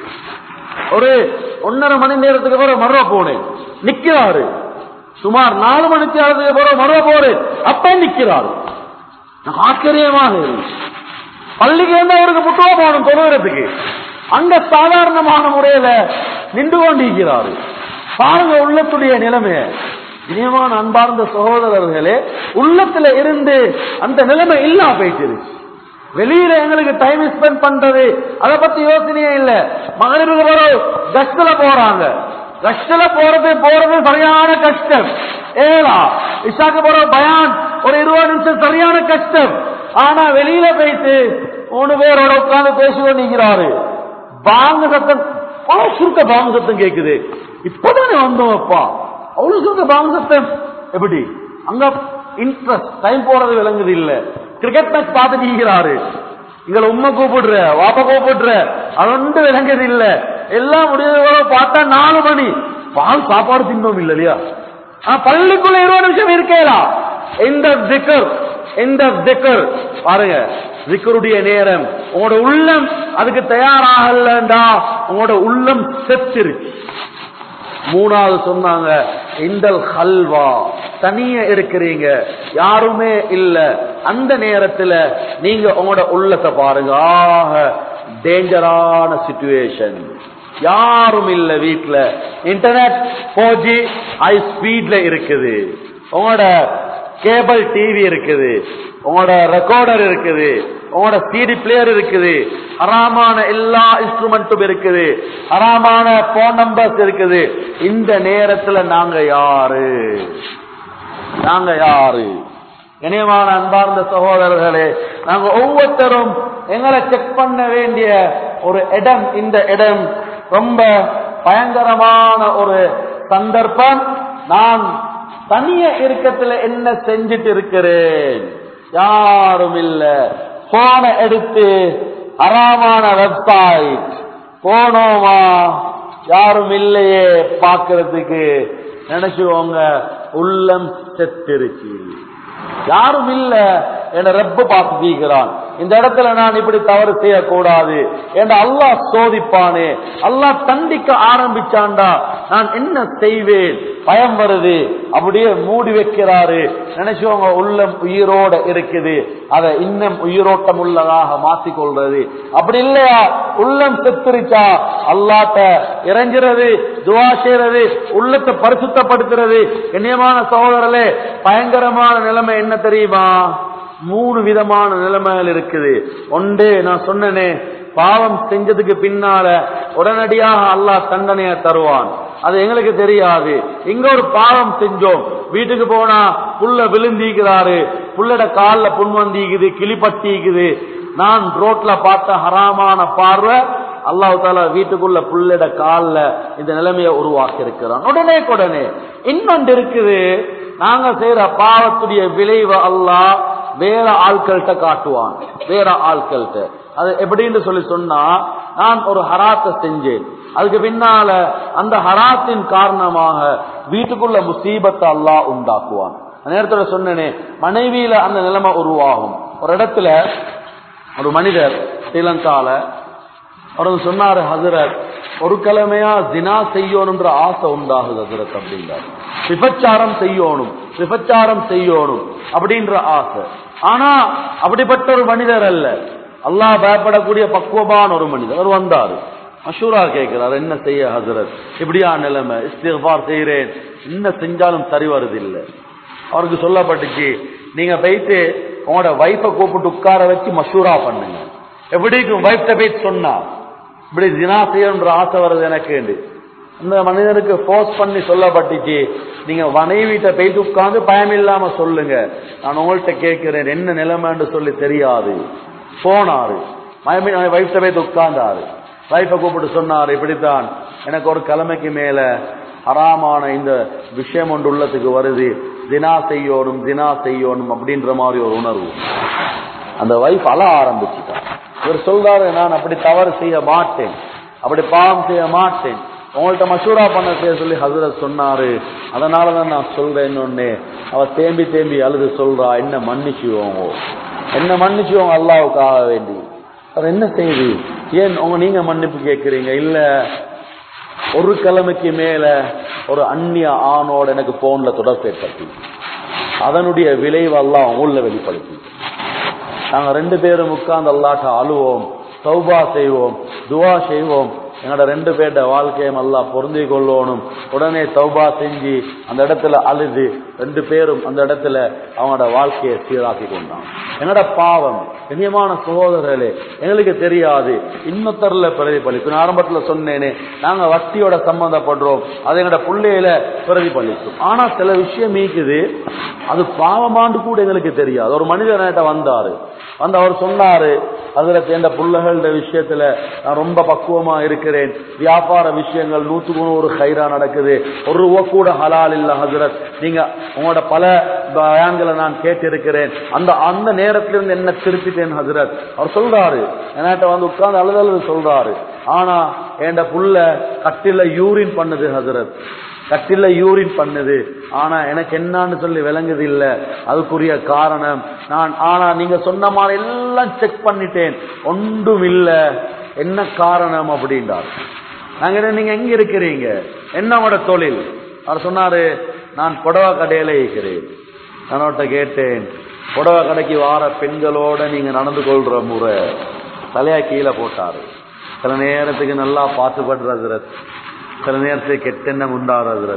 ஒரு ஒன்னரை மணி நேரத்துக்கு அப்புறம் மறுவ போனேன் நிக்கிறாரு சுமார் நாலு மணிக்கு அளவுக்கு போற மறுவ போறேன் அப்ப நிக்கிறாரு எனக்கு ஆச்சரியமாக இருந்துச்சு பள்ளிக்கு வந்து அவருக்கு புத்தகம் போகணும் தொழுகிறதுக்கு அங்க சாதாரணமான முறையில நின்று கொண்டிருக்கிறாரு பாருங்க உள்ளத்துடைய நிலைமை இனியமான அன்பார்ந்த சகோதரர்களே உள்ளத்துல இருந்து அந்த நிலைமை இல்லாம போயிட்டு வெளியில எங்களுக்கு டைம் ஸ்பெண்ட் பண்றது அதை பத்தி யோசனையே இல்ல மகளிருக்கு போற கஷ்டல போறாங்க கஷ்டல போறது போறது சரியான கஷ்டம் ஏலா இஷாக்கு போற பயான் ஒரு இருபது நிமிஷம் சரியான கஷ்டம் ஆனா வெளியில போயிட்டு மூணு பேரோட உட்கார்ந்து பேசிக்கொண்டு நிற்கிறாரு பாங்க சத்தம் அவ்வளவு சுருக்க பாங்க சத்தம் கேக்குது இப்பதானே வந்தோம் அப்பா அவ்வளவு சுருக்க பாங்க சத்தம் எப்படி அங்க இன்ட்ரெஸ்ட் டைம் போறது விளங்குது இல்ல கிரிக்கெட் மேட்ச் பார்த்துட்டு இருக்கிறாரு எங்களை உண்மை கூப்பிடுற வாப்ப கூப்பிடுற அது விளங்குது இல்ல எல்லாம் முடிஞ்சது பார்த்தா நாலு மணி பால் சாப்பாடு தின்னோம் இல்ல இல்லையா ஆ, பள்ளிக்குள்ள இருபது நிமிஷம் இருக்கேலாம் இந்த திக்கர் இந்த திக்கர் பாருங்க திக்கருடைய நேரம் உங்களோட உள்ளம் அதுக்கு தயாராகலண்டா உங்களோட உள்ளம் செத்துருச்சு மூணாவது சொன்னாங்க இந்தல் ஹல்வா தனிய இருக்கிறீங்க யாருமே இல்ல அந்த நேரத்துல நீங்க உங்களோட உள்ளத்தை பாருங்க ஆக டேஞ்சரான சிச்சுவேஷன் யாரும் இல்ல வீட்ல இன்டர்நெட் ஃபோர் ஜி ஹை ஸ்பீட்ல இருக்குது உங்களோட கேபிள் டிவி இருக்குது உங்களோட ரெக்கார்டர் இருக்குது உங்களோட சிடி பிளேயர் இருக்குது ஹராமான எல்லா இன்ஸ்ட்ருமெண்ட்டும் இருக்குது ஹராமான போன் நம்பர்ஸ் இருக்குது இந்த நேரத்துல நாங்க யாரு நாங்க யாரு இணையமான அன்பார்ந்த சகோதரர்களே நாங்க ஒவ்வொருத்தரும் எங்களை செக் பண்ண வேண்டிய ஒரு இடம் இந்த இடம் ரொம்ப பயங்கரமான ஒரு சந்தர்ப்பம் நான் தனிய இருக்கத்துல என்ன செஞ்சிட்டு இருக்கிறேன் யாரும் இல்ல போனை எடுத்து அறாமான வெப்சைட் போனோமா யாரும் இல்லையே பாக்குறதுக்கு நினைச்சுக்கோங்க உள்ளம் செத்திருச்சு யாரும் இல்ல என ரப்ப பார்த்து தீக்கிறான் இந்த இடத்துல நான் இப்படி தவறு செய்யக்கூடாது என்ற அல்லாஹ் சோதிப்பானே அல்லாஹ் தண்டிக்க ஆரம்பிச்சாண்டா நான் என்ன செய்வேன் பயம் வருது அப்படியே மூடி வைக்கிறாரு நினைச்சவங்க உள்ளம் உயிரோட இருக்குது அதை இன்னும் உயிரோட்டம் உள்ளதாக மாத்திக்கொள்றது அப்படி இல்லையா உள்ளம் செத்துருச்சா அல்லாட்ட இறங்கிறது துவா செய்யறது உள்ளத்தை பரிசுத்தப்படுத்துறது கண்ணியமான சகோதரர்களே பயங்கரமான நிலைமை என்ன தெரியுமா மூணு விதமான நிலைமைகள் இருக்குது ஒன்று நான் சொன்னனே பாவம் செஞ்சதுக்கு பின்னால உடனடியாக அல்லாஹ் தண்டனையை தருவான் அது எங்களுக்கு தெரியாது இங்க ஒரு பாவம் செஞ்சோம் வீட்டுக்கு போனா புள்ள விழுந்திக்கிறாரு புள்ளட கால்ல புண் வந்திக்குது கிளிப்பட்டிக்குது நான் ரோட்ல பார்த்த ஹராமான பார்வை அல்லாஹ் தாலா வீட்டுக்குள்ள புள்ளிட கால்ல இந்த நிலைமையை உருவாக்கி இருக்கிறான் உடனே உடனே இன்னொன்று இருக்குது நாங்க செய்யற பாவத்துடைய விளைவை அல்லாஹ் வேற ஆட்கள்கிட்ட காட்டுவான் வேற ஆட்கள்கிட்ட அது எப்படின்னு சொல்லி சொன்னா நான் ஒரு ஹராத்தை செஞ்சேன் அதுக்கு பின்னால அந்த ஹராத்தின் காரணமாக வீட்டுக்குள்ள முசீபத்தை அல்லாஹ் உண்டாக்குவான் அந்த நேரத்துல சொன்னேனே மனைவியில அந்த நிலைமை உருவாகும் ஒரு இடத்துல ஒரு மனிதர் ஸ்ரீலங்கால அவர் சொன்னாரு ஹசரத் ஒரு கிழமையா தினா செய்யணும்ன்ற ஆசை உண்டாகுது ஹசரத் அப்படின்றார் விபச்சாரம் செய்யணும் விபச்சாரம் செய்யணும் அப்படின்ற ஆசை ஆனா அப்படிப்பட்ட ஒரு மனிதர் அல்ல அல்லாஹ் பயப்படக்கூடிய பக்குவமான ஒரு மனிதர் அவர் வந்தாரு மஷூரா கேட்கிறார் என்ன செய்ய ஹசரத் இப்படியா நிலைமை இஸ்திஃபார் செய்கிறேன் என்ன செஞ்சாலும் சரி வருதில்லை அவருக்கு சொல்லப்பட்டுச்சு நீங்க போயிட்டு உங்களோட வைஃபை கூப்பிட்டு உட்கார வச்சு மஷூரா பண்ணுங்க எப்படி வைஃப்ட போயிட்டு சொன்னா இப்படி தினா செய்யணுன்ற ஆசை வருது எனக்கு இந்த மனிதனுக்கு போர்ஸ் பண்ணி சொல்லப்பட்டுச்சு நீங்க மனைவிட்ட போயிட்டு உட்கார்ந்து பயம் இல்லாம சொல்லுங்க நான் உங்கள்கிட்ட கேட்கிறேன் என்ன நிலைமைன்னு சொல்லி தெரியாது போனாரு வைஃப்ட போயிட்டு உட்கார்ந்தாரு வைஃபை கூப்பிட்டு சொன்னாரு இப்படித்தான் எனக்கு ஒரு கிழமைக்கு மேல ஹராமான இந்த விஷயம் ஒன்று உள்ளத்துக்கு வருது தினா செய்யணும் தினா செய்யணும் அப்படின்ற மாதிரி ஒரு உணர்வு அந்த வைஃப் அழ ஆரம்பிச்சுட்டான் இவர் சொல்றாரு நான் அப்படி தவறு செய்ய மாட்டேன் அப்படி பாவம் செய்ய மாட்டேன் உங்கள்ட்ட மசூரா பண்ண செய்ய சொல்லி ஹசரத் சொன்னாரு அதனாலதான் நான் சொல்றேன் ஒன்னு அவ தேம்பி தேம்பி அழுது சொல்றா என்ன மன்னிச்சுவோங்க என்ன மன்னிச்சுவோங்க அல்லாவுக்காக வேண்டி அவர் என்ன செய்யுது ஏன் உங்க நீங்க மன்னிப்பு கேட்கிறீங்க இல்ல ஒரு கிழமைக்கு மேல ஒரு அந்நிய ஆணோட எனக்கு போன்ல தொடர்பு ஏற்படுத்தி அதனுடைய விளைவு எல்லாம் உள்ள வெளிப்படுத்தி நாங்க ரெண்டு பேரும் உட்கார்ந்து அல்லாட்ட அழுவோம் சௌபா செய்வோம் துவா செய்வோம் எங்களோட ரெண்டு பேர்ட வாழ்க்கையும் எல்லாம் பொருந்தி கொள்ளணும் உடனே தௌபா செஞ்சு அந்த இடத்துல அழுது ரெண்டு பேரும் அந்த இடத்துல அவங்களோட வாழ்க்கையை சீராக்கி கொண்டான் என்னோட பாவம் கண்ணியமான சகோதரர்களே எங்களுக்கு தெரியாது இன்னொத்தரில் பிரதிபலிக்கும் நான் ஆரம்பத்துல சொன்னேனே நாங்க வட்டியோட சம்பந்தப்படுறோம் அது எங்களோட பிள்ளையில பிரதிபலிக்கும் ஆனா சில விஷயம் மீக்குது அது பாவமாண்டு கூட எங்களுக்கு தெரியாது ஒரு மனிதர் என்கிட்ட வந்தாரு வந்து அவர் சொன்னாரு அதுல சேர்ந்த புள்ளகள விஷயத்துல நான் ரொம்ப பக்குவமா இருக்கிறேன் வியாபார விஷயங்கள் நூத்துக்கு நூறு ஹைரா நடக்குது ஒரு ரூபா கூட ஹலால் இல்ல ஹசரத் நீங்க உங்களோட பல பயான்களை நான் கேட்டிருக்கிறேன் அந்த அந்த நேரத்திலிருந்து என்ன திருப்பிட்டேன் ஹசரத் அவர் சொல்றாரு என்கிட்ட வந்து உட்கார்ந்து அழுதழுது சொல்றாரு ஆனா என் புள்ள கட்டில யூரின் பண்ணுது ஹசரத் கட்டில யூரின் பண்ணுது ஆனா எனக்கு என்னன்னு சொல்லி விளங்குது இல்ல அதுக்குரிய காரணம் நான் ஆனா நீங்க சொன்ன மாதிரி எல்லாம் செக் பண்ணிட்டேன் ஒன்றும் இல்ல என்ன காரணம் அப்படின்றார் நாங்க நீங்க எங்க இருக்கிறீங்க என்னோட தொழில் அவர் சொன்னாரு நான் புடவை கடையில இருக்கிறேன் நான் கேட்டேன் புடவை கடைக்கு வார பெண்களோட நீங்க நடந்து கொள்ற முறை தலையா கீழே போட்டாரு சில நேரத்துக்கு நல்லா பாத்துப்படுறது சில நேரத்துக்கு கெட்டெண்ணம் உண்டாகிறது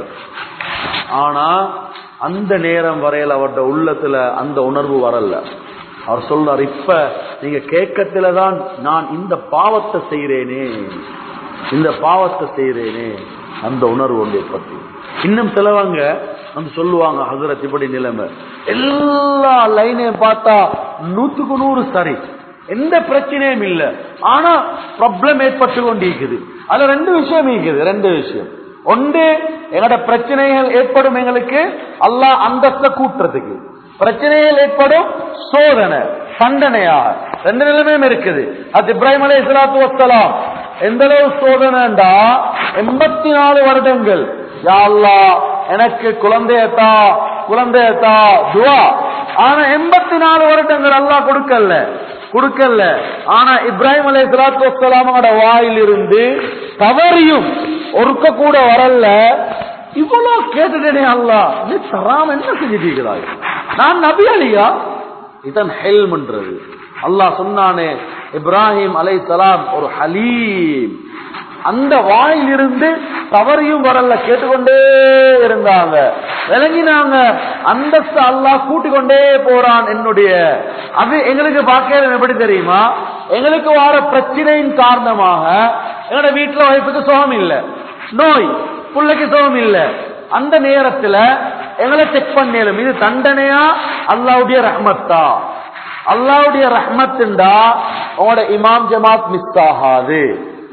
ஆனா அந்த நேரம் வரையில அவர்கிட்ட உள்ளத்துல அந்த உணர்வு வரல அவர் சொல்றார் இப்ப நீங்க கேட்கத்துல தான் நான் இந்த பாவத்தை செய்யறேனே இந்த பாவத்தை செய்யறேனே அந்த உணர்வு ஒன்றை பற்றி இன்னும் சிலவங்க வந்து சொல்லுவாங்க ஹசரத் இப்படி நிலைமை எல்லா லைனையும் பார்த்தா நூத்துக்கு நூறு சரி எந்த பிரச்சனையும் இல்ல ஆனா ப்ராப்ளம் ஏற்பட்டு கொண்டிருக்குது அதுல ரெண்டு விஷயம் இருக்குது ரெண்டு விஷயம் ஒன்று எங்களோட பிரச்சனைகள் ஏற்படும் எங்களுக்கு அல்லாஹ் அந்தஸ்த கூட்டுறதுக்கு பிரச்சனைகள் ஏற்படும் சோதனை தண்டனையாக ரெண்டு நிலைமையும் இருக்குது அது இப்ராஹிம் அலி இஸ்லாத்து வசலாம் எந்த அளவு சோதனைண்டா எண்பத்தி நாலு வருடங்கள் யா அல்லாஹ் எனக்கு குழந்தையத்தா குழந்தையத்தா துவா ஆனா எண்பத்தி நாலு வருடங்கள் அல்லாஹ் கொடுக்கல கொடுக்கல ஆனா இப்ராஹிம் அலி சலாத்து வலாமோட வாயிலிருந்து தவறியும் ஒருக்க கூட வரல இவ்வளவு கேட்டுட்டேனே அல்லா நீ தராம என்ன செஞ்சிருக்கிறாய் நான் நபி அலியா இதன் ஹெல்ம்ன்றது அல்லாஹ் சொன்னானே இப்ராஹிம் அலை சலாம் ஒரு ஹலீம் அந்த வாயிலிருந்து தவறியும் வரல கேட்டுக்கொண்டே இருந்தாங்க விளங்கினாங்க அந்தஸ்து அல்லாஹ் கூட்டிக் கொண்டே போறான் என்னுடைய அது எங்களுக்கு பார்க்க எப்படி தெரியுமா எங்களுக்கு வர பிரச்சனையின் காரணமாக எங்களோட வீட்டுல வைப்புக்கு சுகம் இல்ல நோய் பிள்ளைக்கு சுகம் இல்ல அந்த நேரத்துல எங்களை செக் பண்ணலும் இது தண்டனையா அல்லாவுடைய ரஹ்மத்தா அல்லாவுடைய ரஹ்மத்துண்டா உங்களோட இமாம் ஜமாத் மிஸ் ஆகாது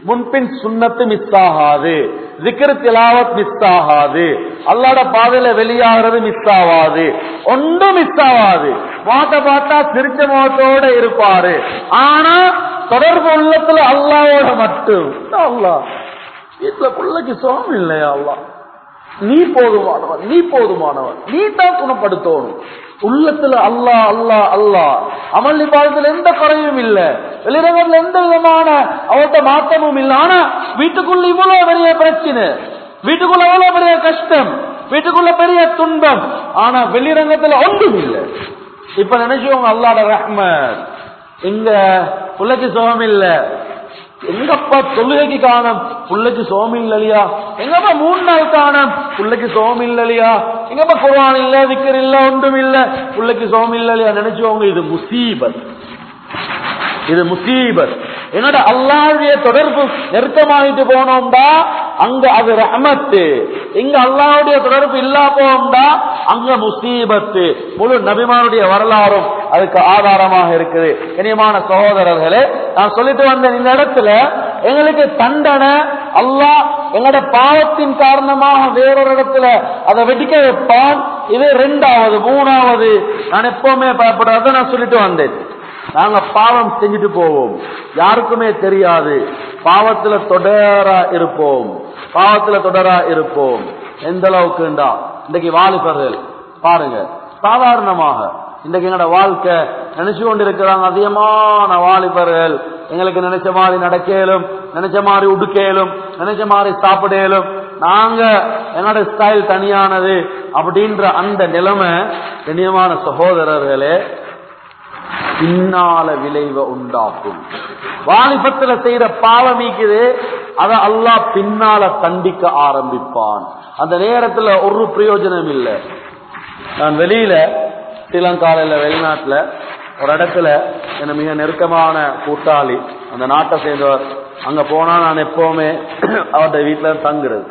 முன்பின் சுண்ணத்து மிஸ் ஆகாது திக்ரு திலாவத் மிஸ் ஆகாது அல்லாட பாதையில வெளியாகிறது மிஸ் ஆகாது ஒன்றும் மிஸ் ஆகாது பார்த்த பார்த்தா சிரிச்ச முகத்தோட இருப்பாரு ஆனா தொடர்பு உள்ளத்துல அல்லாவோட மட்டும் அல்லா வீட்டுல பிள்ளைக்கு சோகம் இல்லையா அல்லா நீ போதுமானவன் நீ போதுமானவன் நீ தான் குணப்படுத்தணும் உள்ளத்துல அல்லா அல்லா அல்லா அமல் நிபாதத்துல எந்த குறையும் இல்ல வெளிரங்கத்துல எந்த விதமான அவர்கிட்ட மாற்றமும் இல்ல ஆனா வீட்டுக்குள்ள இவ்வளவு பெரிய பிரச்சனை வீட்டுக்குள்ள எவ்வளவு பெரிய கஷ்டம் வீட்டுக்குள்ள பெரிய துன்பம் ஆனா வெளிரங்கத்துல ஒன்றும் இல்ல இப்ப நினைச்சவங்க அல்லாட ரஹ்மத் இங்க புள்ளைக்கு சுகம் இல்ல எங்கப்பா தொழுகைக்கு காணம் புள்ளைக்கு சோம் இல்லையா எங்கப்பா மூணு நாள் காணம் புள்ளைக்கு சோம் இல்லையா எங்கப்பா குர்ஆன் இல்ல விக்கர் இல்ல ஒன்றும் இல்ல புள்ளைக்கு சோம் இல்லையா நினைச்சவங்க இது முசீபத் இது முசீபத் என்னோட அல்லாவுடைய தொடர்பு நெருக்கமாயிட்டு போனோம்டா அங்க அது ரஹமத்து இங்க அல்லாவுடைய தொடர்பு இல்லா போனோம்டா அங்க முசீபத்து முழு நபிமானுடைய வரலாறும் அதுக்கு ஆதாரமாக இருக்குது இனியமான சகோதரர்களே நான் சொல்லிட்டு வந்தேன் இந்த இடத்துல எங்களுக்கு தண்டனை அல்லாஹ் எங்களோட பாவத்தின் காரணமாக வேறொரு இடத்துல அதை வெடிக்க வைப்பான் இது ரெண்டாவது மூணாவது நான் எப்பவுமே பயப்படாத நான் சொல்லிட்டு வந்தேன் நாங்க பாவம் செஞ்சுட்டு போவோம் யாருக்குமே தெரியாது பாவத்துல தொடரா இருப்போம் பாவத்துல தொடரா இருப்போம் எந்த அளவுக்குண்டா இன்றைக்கு வாலிபர்கள் பாருங்க சாதாரணமாக இன்றைக்கு எங்களோட வாழ்க்கை நினைச்சு கொண்டு இருக்கிறாங்க அதிகமான வாலிபர்கள் எங்களுக்கு நினைச்ச மாதிரி நடக்கலும் நினைச்ச மாதிரி உடுக்கலும் நினைச்ச மாதிரி சாப்பிடலும் நாங்க என்னோட ஸ்டைல் தனியானது அப்படின்ற அந்த நிலைமை கண்ணியமான சகோதரர்களே பின்னால விளைவை உண்டாக்கும் வாலிபத்துல செய்யற பாவம் நீக்குது அத அல்லாஹ் பின்னால தண்டிக்க ஆரம்பிப்பான் அந்த நேரத்துல ஒரு பிரயோஜனம் இல்லை நான் வெளியில ஸ்ரீலங்கால வெளிநாட்டுல ஒரு இடத்துல என்ன மிக நெருக்கமான கூட்டாளி அந்த நாட்டை சேர்ந்தவர் அங்க போனா நான் எப்பவுமே அவருடைய வீட்டுல தங்குறது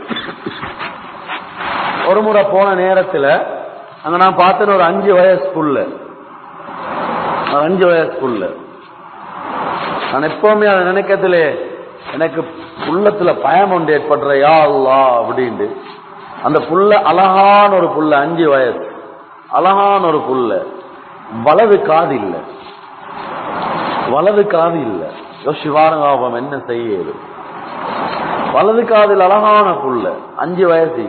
ஒரு முறை போன நேரத்துல அங்க நான் பார்த்தேன் ஒரு அஞ்சு வயசு புள்ள அஞ்சு வயசுக்குள்ள நான் எப்பவுமே அதை நினைக்கிறதுல எனக்கு உள்ளத்துல பயம் ஒன்று ஏற்படுற யா அல்லா அப்படின்ட்டு அந்த புள்ள அழகான ஒரு புள்ள அஞ்சு வயசு அழகான ஒரு புள்ள வலது காது இல்ல வலது காது இல்ல சிவாரங்காபம் என்ன செய்யுது வலது காதில் அழகான புள்ள அஞ்சு வயசு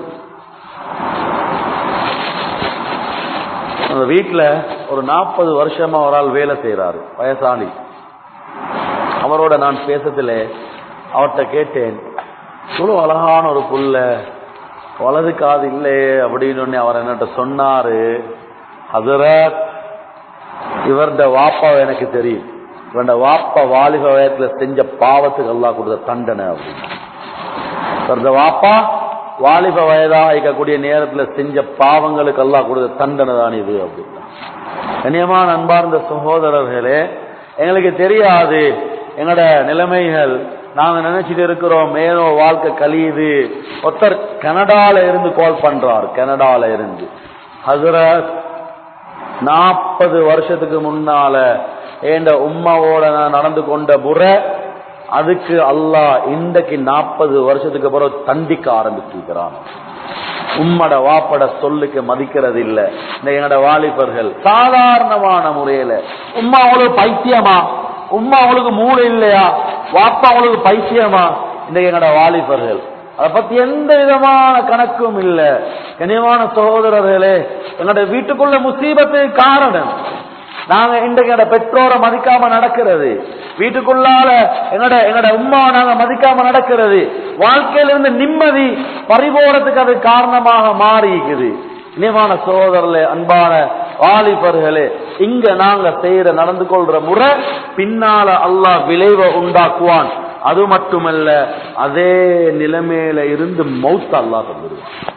அந்த வீட்டுல ஒரு நாற்பது வருஷமா ஒரு ஆள் வேலை செய்யறாரு வயசாளி அவரோட நான் பேசத்துல அவர்கிட்ட கேட்டேன் இவ்வளவு அழகான ஒரு புள்ள வலது காது இல்லையே அப்படின்னு அவர் என்னட்ட சொன்னாரு ஹசரத் இவருடைய வாப்பா எனக்கு தெரியும் இவருடைய வாப்பா வாலிப வயத்துல செஞ்ச பாவத்துக்கு எல்லாம் கொடுத்த தண்டனை அப்படின்னு இவருடைய வாப்பா வாலிப வயதா இருக்கக்கூடிய நேரத்துல செஞ்ச பாவங்களுக்கு எல்லாம் கொடுத்த தண்டனை தான் இது அப்படின்னா கண்ணியமான அன்பார்ந்த சகோதரர்களே எங்களுக்கு தெரியாது எங்களோட நிலைமைகள் நாங்க நினைச்சிட்டு இருக்கிறோம் மேலோ வாழ்க்கை கழியுது ஒருத்தர் கனடால இருந்து கால் பண்றார் கனடால இருந்து ஹசரத் நாற்பது வருஷத்துக்கு முன்னால ஏண்ட உம்மாவோட நான் நடந்து கொண்ட முறை அதுக்கு அல்லாஹ் இன்றைக்கு நாற்பது வருஷத்துக்கு பிறகு தண்டிக்க ஆரம்பிச்சிருக்கிறான் உம்மட வாப்பட சொல்லுக்கு மதிக்கிறது இல்ல இந்த என்னோட வாலிபர்கள் சாதாரணமான முறையில உம்மா அவங்களுக்கு பைத்தியமா உம்மா அவங்களுக்கு மூளை இல்லையா வாப்பா அவங்களுக்கு பைத்தியமா இந்த என்னோட வாலிபர்கள் அதை பத்தி எந்த விதமான கணக்கும் இல்ல கனியமான சகோதரர்களே என்னோட வீட்டுக்குள்ள முசீபத்துக்கு காரணம் நாங்க இன்றைக்கு என்னோட பெற்றோரை மதிக்காம நடக்கிறது வீட்டுக்குள்ளால என்னோட என்னோட உமாவை நாங்க மதிக்காம நடக்கிறது வாழ்க்கையில இருந்து நிம்மதி பறிபோறதுக்கு அது காரணமாக மாறிக்குது இனிமான சகோதரர்களே அன்பான வாலிபர்களே இங்க நாங்க செய்யற நடந்து கொள்ற முறை பின்னால அல்லாஹ் விளைவை உண்டாக்குவான் அது மட்டுமல்ல அதே நிலைமையில இருந்து மௌத்த அல்லாஹ் தந்துடுவான்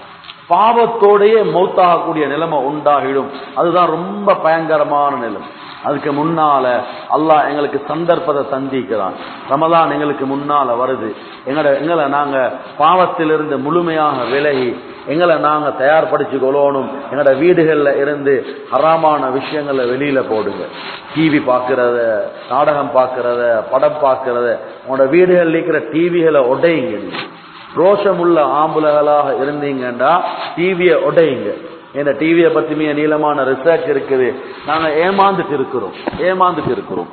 பாவத்தோடையே மௌத்தாகக்கூடிய நிலைமை உண்டாகிடும் அதுதான் ரொம்ப பயங்கரமான நிலைமை அதுக்கு முன்னால அல்லாஹ் எங்களுக்கு சந்தர்ப்பத்தை சந்திக்கிறான் ரமலான் எங்களுக்கு முன்னால வருது எங்கட எங்களை நாங்க பாவத்திலிருந்து முழுமையாக விலகி எங்களை நாங்க தயார்படுத்திக் கொள்ளணும் எங்களோட வீடுகள்ல இருந்து ஹராமான விஷயங்களை வெளியில போடுங்க டிவி பாக்குறத நாடகம் பாக்குறத படம் பாக்குறத உங்களோட வீடுகள்ல இருக்கிற டிவிகளை உடையுங்க நீங்க. ரோஷமுள்ள ஆம்புலகளாக இருந்தீங்கன்னா டிவியை உடையுங்க ஏன்னா டிவியை பத்தி மிக நீளமான ரிசர்ச் இருக்குது நாங்க ஏமாந்துட்டு இருக்கிறோம் ஏமாந்துட்டு இருக்கிறோம்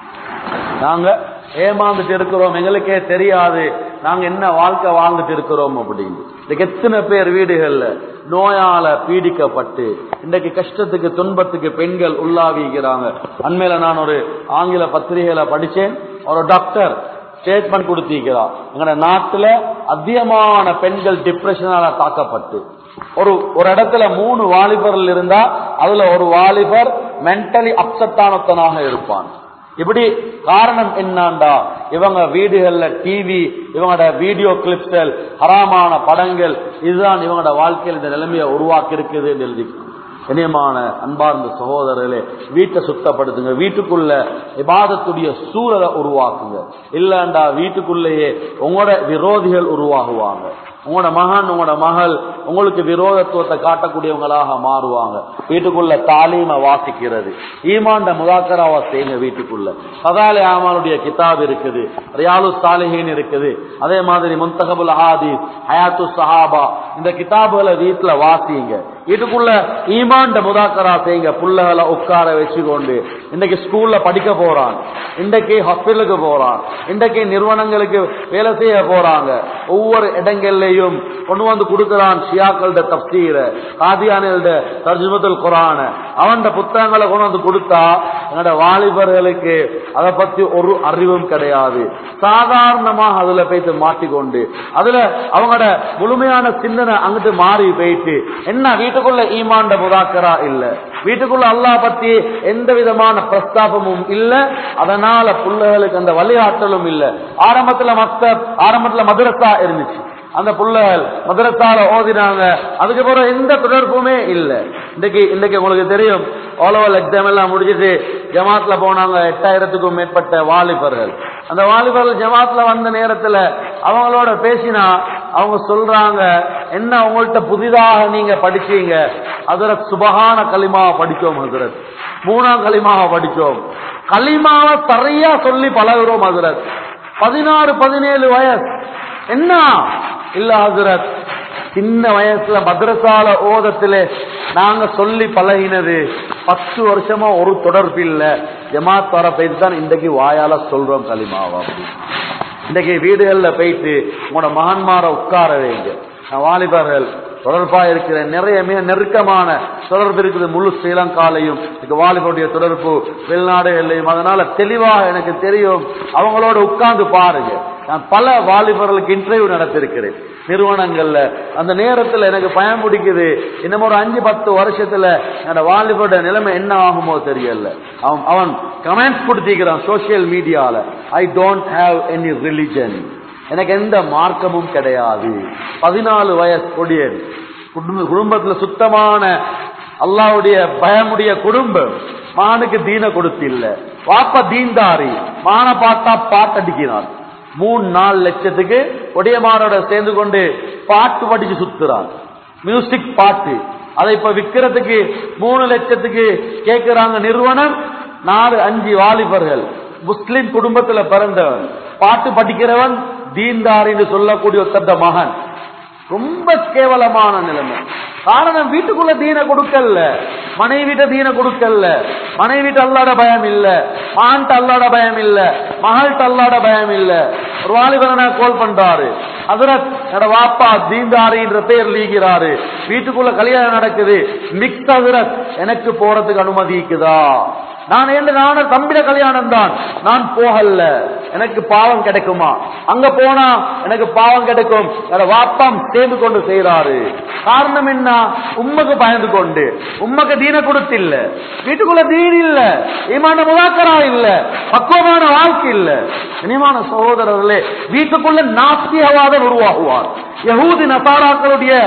நாங்க ஏமாந்துட்டு இருக்கிறோம் எங்களுக்கே தெரியாது நாங்க என்ன வாழ்க்கை வாழ்ந்துட்டு இருக்கிறோம் அப்படின்னு இன்னைக்கு எத்தனை பேர் வீடுகள்ல நோயால பீடிக்கப்பட்டு இன்றைக்கு கஷ்டத்துக்கு துன்பத்துக்கு பெண்கள் உள்ளாவிக்கிறாங்க அண்மையில நான் ஒரு ஆங்கில பத்திரிகையில படிச்சேன் ஒரு டாக்டர் ஸ்டேட்மெண்ட் கொடுத்திருக்கிறார் எங்கட நாட்டுல அதிகமான பெண்கள் டிப்ரெஷனால தாக்கப்பட்டு ஒரு ஒரு இடத்துல மூணு வாலிபர்கள் இருந்தா அதுல ஒரு வாலிபர் மென்டலி அப்செட்டானத்தனாக இருப்பான் இப்படி காரணம் என்னண்டா இவங்க வீடுகள்ல டிவி இவங்களோட வீடியோ கிளிப்ஸ்கள் ஹராமான படங்கள் இதுதான் இவங்களோட வாழ்க்கையில் இந்த நிலைமையை உருவாக்கி இருக்குதுன்னு எழுதி இனியமான அன்பார்ந்த சகோதரர்களே வீட்டை சுத்தப்படுத்துங்க வீட்டுக்குள்ள இபாதத்துடைய சூழலை உருவாக்குங்க இல்லண்டா வீட்டுக்குள்ளேயே உங்களோட விரோதிகள் உருவாகுவாங்க உங்களோட மகன் உங்களோட மகள் உங்களுக்கு விரோதத்துவத்தை காட்டக்கூடியவங்களாக மாறுவாங்க வீட்டுக்குள்ள தாலீம வாசிக்கிறது ஈமாண்ட முதாக்கராவா செய்யுங்க வீட்டுக்குள்ள சதாலி ஆமானுடைய கிதாப் இருக்குது ரியாலு சாலிஹின் இருக்குது அதே மாதிரி முந்தகபுல் ஹாதீஸ் ஹயாத்து சஹாபா இந்த கிதாபுகளை வீட்டுல வாசிங்க வீட்டுக்குள்ள ஈமாண்ட முதாக்கரா செய்யுங்க புள்ளகளை உட்கார வச்சுக்கொண்டு இன்னைக்கு ஸ்கூல்ல படிக்க போறான் இன்றைக்கு ஹாஸ்பிட்டலுக்கு போறான் இன்றைக்கு நிறுவனங்களுக்கு வேலை செய்ய போறாங்க ஒவ்வொரு இடங்கள்லயும் கொண்டு வந்து கொடுக்கிறான் ஷியாக்களோட தப்சீர காதியானியோட தர்ஜுமத்துல் குரான அவன் புத்தகங்களை கொண்டு வந்து கொடுத்தா என்னோட வாலிபர்களுக்கு அதை பத்தி ஒரு அறிவும் கிடையாது சாதாரணமாக அதுல போயிட்டு மாட்டிக்கொண்டு அதுல அவங்களோட முழுமையான சிந்தனை அங்கிட்டு மாறி போயிட்டு என்ன வீட்டுக்குள்ள ஈமாண்ட முதாக்கரா இல்ல வீட்டுக்குள்ள அல்லாஹ் பத்தி எந்த விதமான பிரஸ்தாபமும் இல்ல அதனால பிள்ளைகளுக்கு அந்த வழிகாட்டலும் இல்ல ஆரம்பத்துல மத்த ஆரம்பத்துல மதுரசா இருந்துச்சு அந்த புள்ளைகள் மதுரத்தால ஓதினாங்க அதுக்கு பிறகு எந்த தொடர்புமே இல்ல இன்னைக்கு இன்னைக்கு உங்களுக்கு தெரியும் ஓலவல் எக்ஸாம் எல்லாம் முடிச்சிட்டு ஜமாத்ல போனாங்க எட்டாயிரத்துக்கும் மேற்பட்ட வாலிபர்கள் அந்த வாலிபர்கள் ஜமாத்ல வந்த நேரத்துல அவங்களோட பேசினா அவங்க சொல்றாங்க என்ன உங்கள்ட்ட புதிதாக நீங்க படிச்சீங்க ஹசரத் சுபகான களிமாவை படிச்சோம் ஹசரத் மூணாம் களிமாவை படிச்சோம் களிமாவை சரியா சொல்லி பழகுறோம் ஹசரத் பதினாறு பதினேழு வயசு என்ன இல்ல ஹசரத் சின்ன வயசுல மദ്രസാல ஓதத்திலே நாங்க சொல்லி பழகினது பத்து வருஷமா ஒரு தொடர்பு இல்ல ஜமாத் வர போயிட்டு தான் இன்றைக்கு வாயால சொல்றோம் களிமாவா அப்படின்னு இன்றைக்கு வீடுகள்ல போயிட்டு உங்களோட மகன்மார உட்கார வைங்க நான் வாலிபர்கள் தொடர்பா இருக்கிற நிறைய மிக நெருக்கமான தொடர்பு இருக்குது முழு ஸ்ரீலங்காலையும் இதுக்கு வாலிபருடைய தொடர்பு வெளிநாடுகள்லையும் அதனால தெளிவாக எனக்கு தெரியும் அவங்களோட உட்கார்ந்து பாருங்க நான் பல வாலிபர்களுக்கு இன்டர்வியூ நடத்திருக்கிறேன் நிறுவனங்கள்ல அந்த நேரத்துல எனக்கு பயம் பிடிக்குது இன்னும் ஒரு அஞ்சு பத்து வருஷத்துல என்னோட வாலிபரோட நிலைமை என்ன ஆகுமோ தெரியல அவன் அவன் கமெண்ட்ஸ் கொடுத்திருக்கிறான் சோசியல் மீடியால I don't have any religion எனக்கு எந்த மார்க்கமும் கிடையாது பதினாலு வயசு கொடியன் குடும்ப- குடும்பத்துல சுத்தமான அல்லாவுடைய பயமுடைய குடும்பம் மானுக்கு தீன கொடுத்தில்ல வாப்ப தீன்தாரி மான பார்த்தா பாட்டடிக்கிறான் மூணு நாலு லட்சத்துக்கு ஒடியமாரோட சேர்ந்து கொண்டு பாட்டு படிச்சு சுத்துறான் மியூசிக் பாட்டு அதை இப்ப விக்கிறதுக்கு மூணு லட்சத்துக்கு கேட்கிறாங்க நிறுவனம் நாலு அஞ்சு வாலிபர்கள் முஸ்லிம் குடும்பத்துல பிறந்தவன் பாட்டு படிக்கிறவன் தீன்தாரின்னு சொல்லக்கூடிய ஒருத்தட்ட மகன் ரொம்ப கேவலமான நிலைமை காரணம் வீட்டுக்குள்ள தீன கொடுக்கல மனைவிட்ட தீன கொடுக்கல மனைவிட்ட அல்லாட பயம் இல்ல மகன்ட்ட அல்லாட பயம் இல்ல மகள்கிட்ட அல்லாட பயம் இல்ல ஒரு வாலிபனை கோல் பண்றாரு அதரத் என்னோட வாப்பா தீந்தாரின்ற பேர் லீகிறாரு வீட்டுக்குள்ள கல்யாணம் நடக்குது மிக்ஸ் அதிரத் எனக்கு போறதுக்கு அனுமதி இருக்குதா நான் என்று நான தம்பிட கல்யாணம் தான் நான் போகல எனக்கு பாவம் கிடைக்குமா அங்க போனா எனக்கு பாவம் கிடைக்கும் என்னோட வாப்பாம் சேர்ந்து கொண்டு செய்யறாரு காரணம் என்ன உம்மக்கு பயந்து கொண்டு உம்மக்கு தீன கொடுத்தில்ல வீட்டுக்குள்ள தீன் இல்ல ஈமான முதாக்கரா இல்ல பக்குவமான வாழ்க்கை இல்ல இனிமான சகோதரர்களே வீட்டுக்குள்ள நாஸ்திகவாதம் உருவாகுவார் யகூதி நசாராக்களுடைய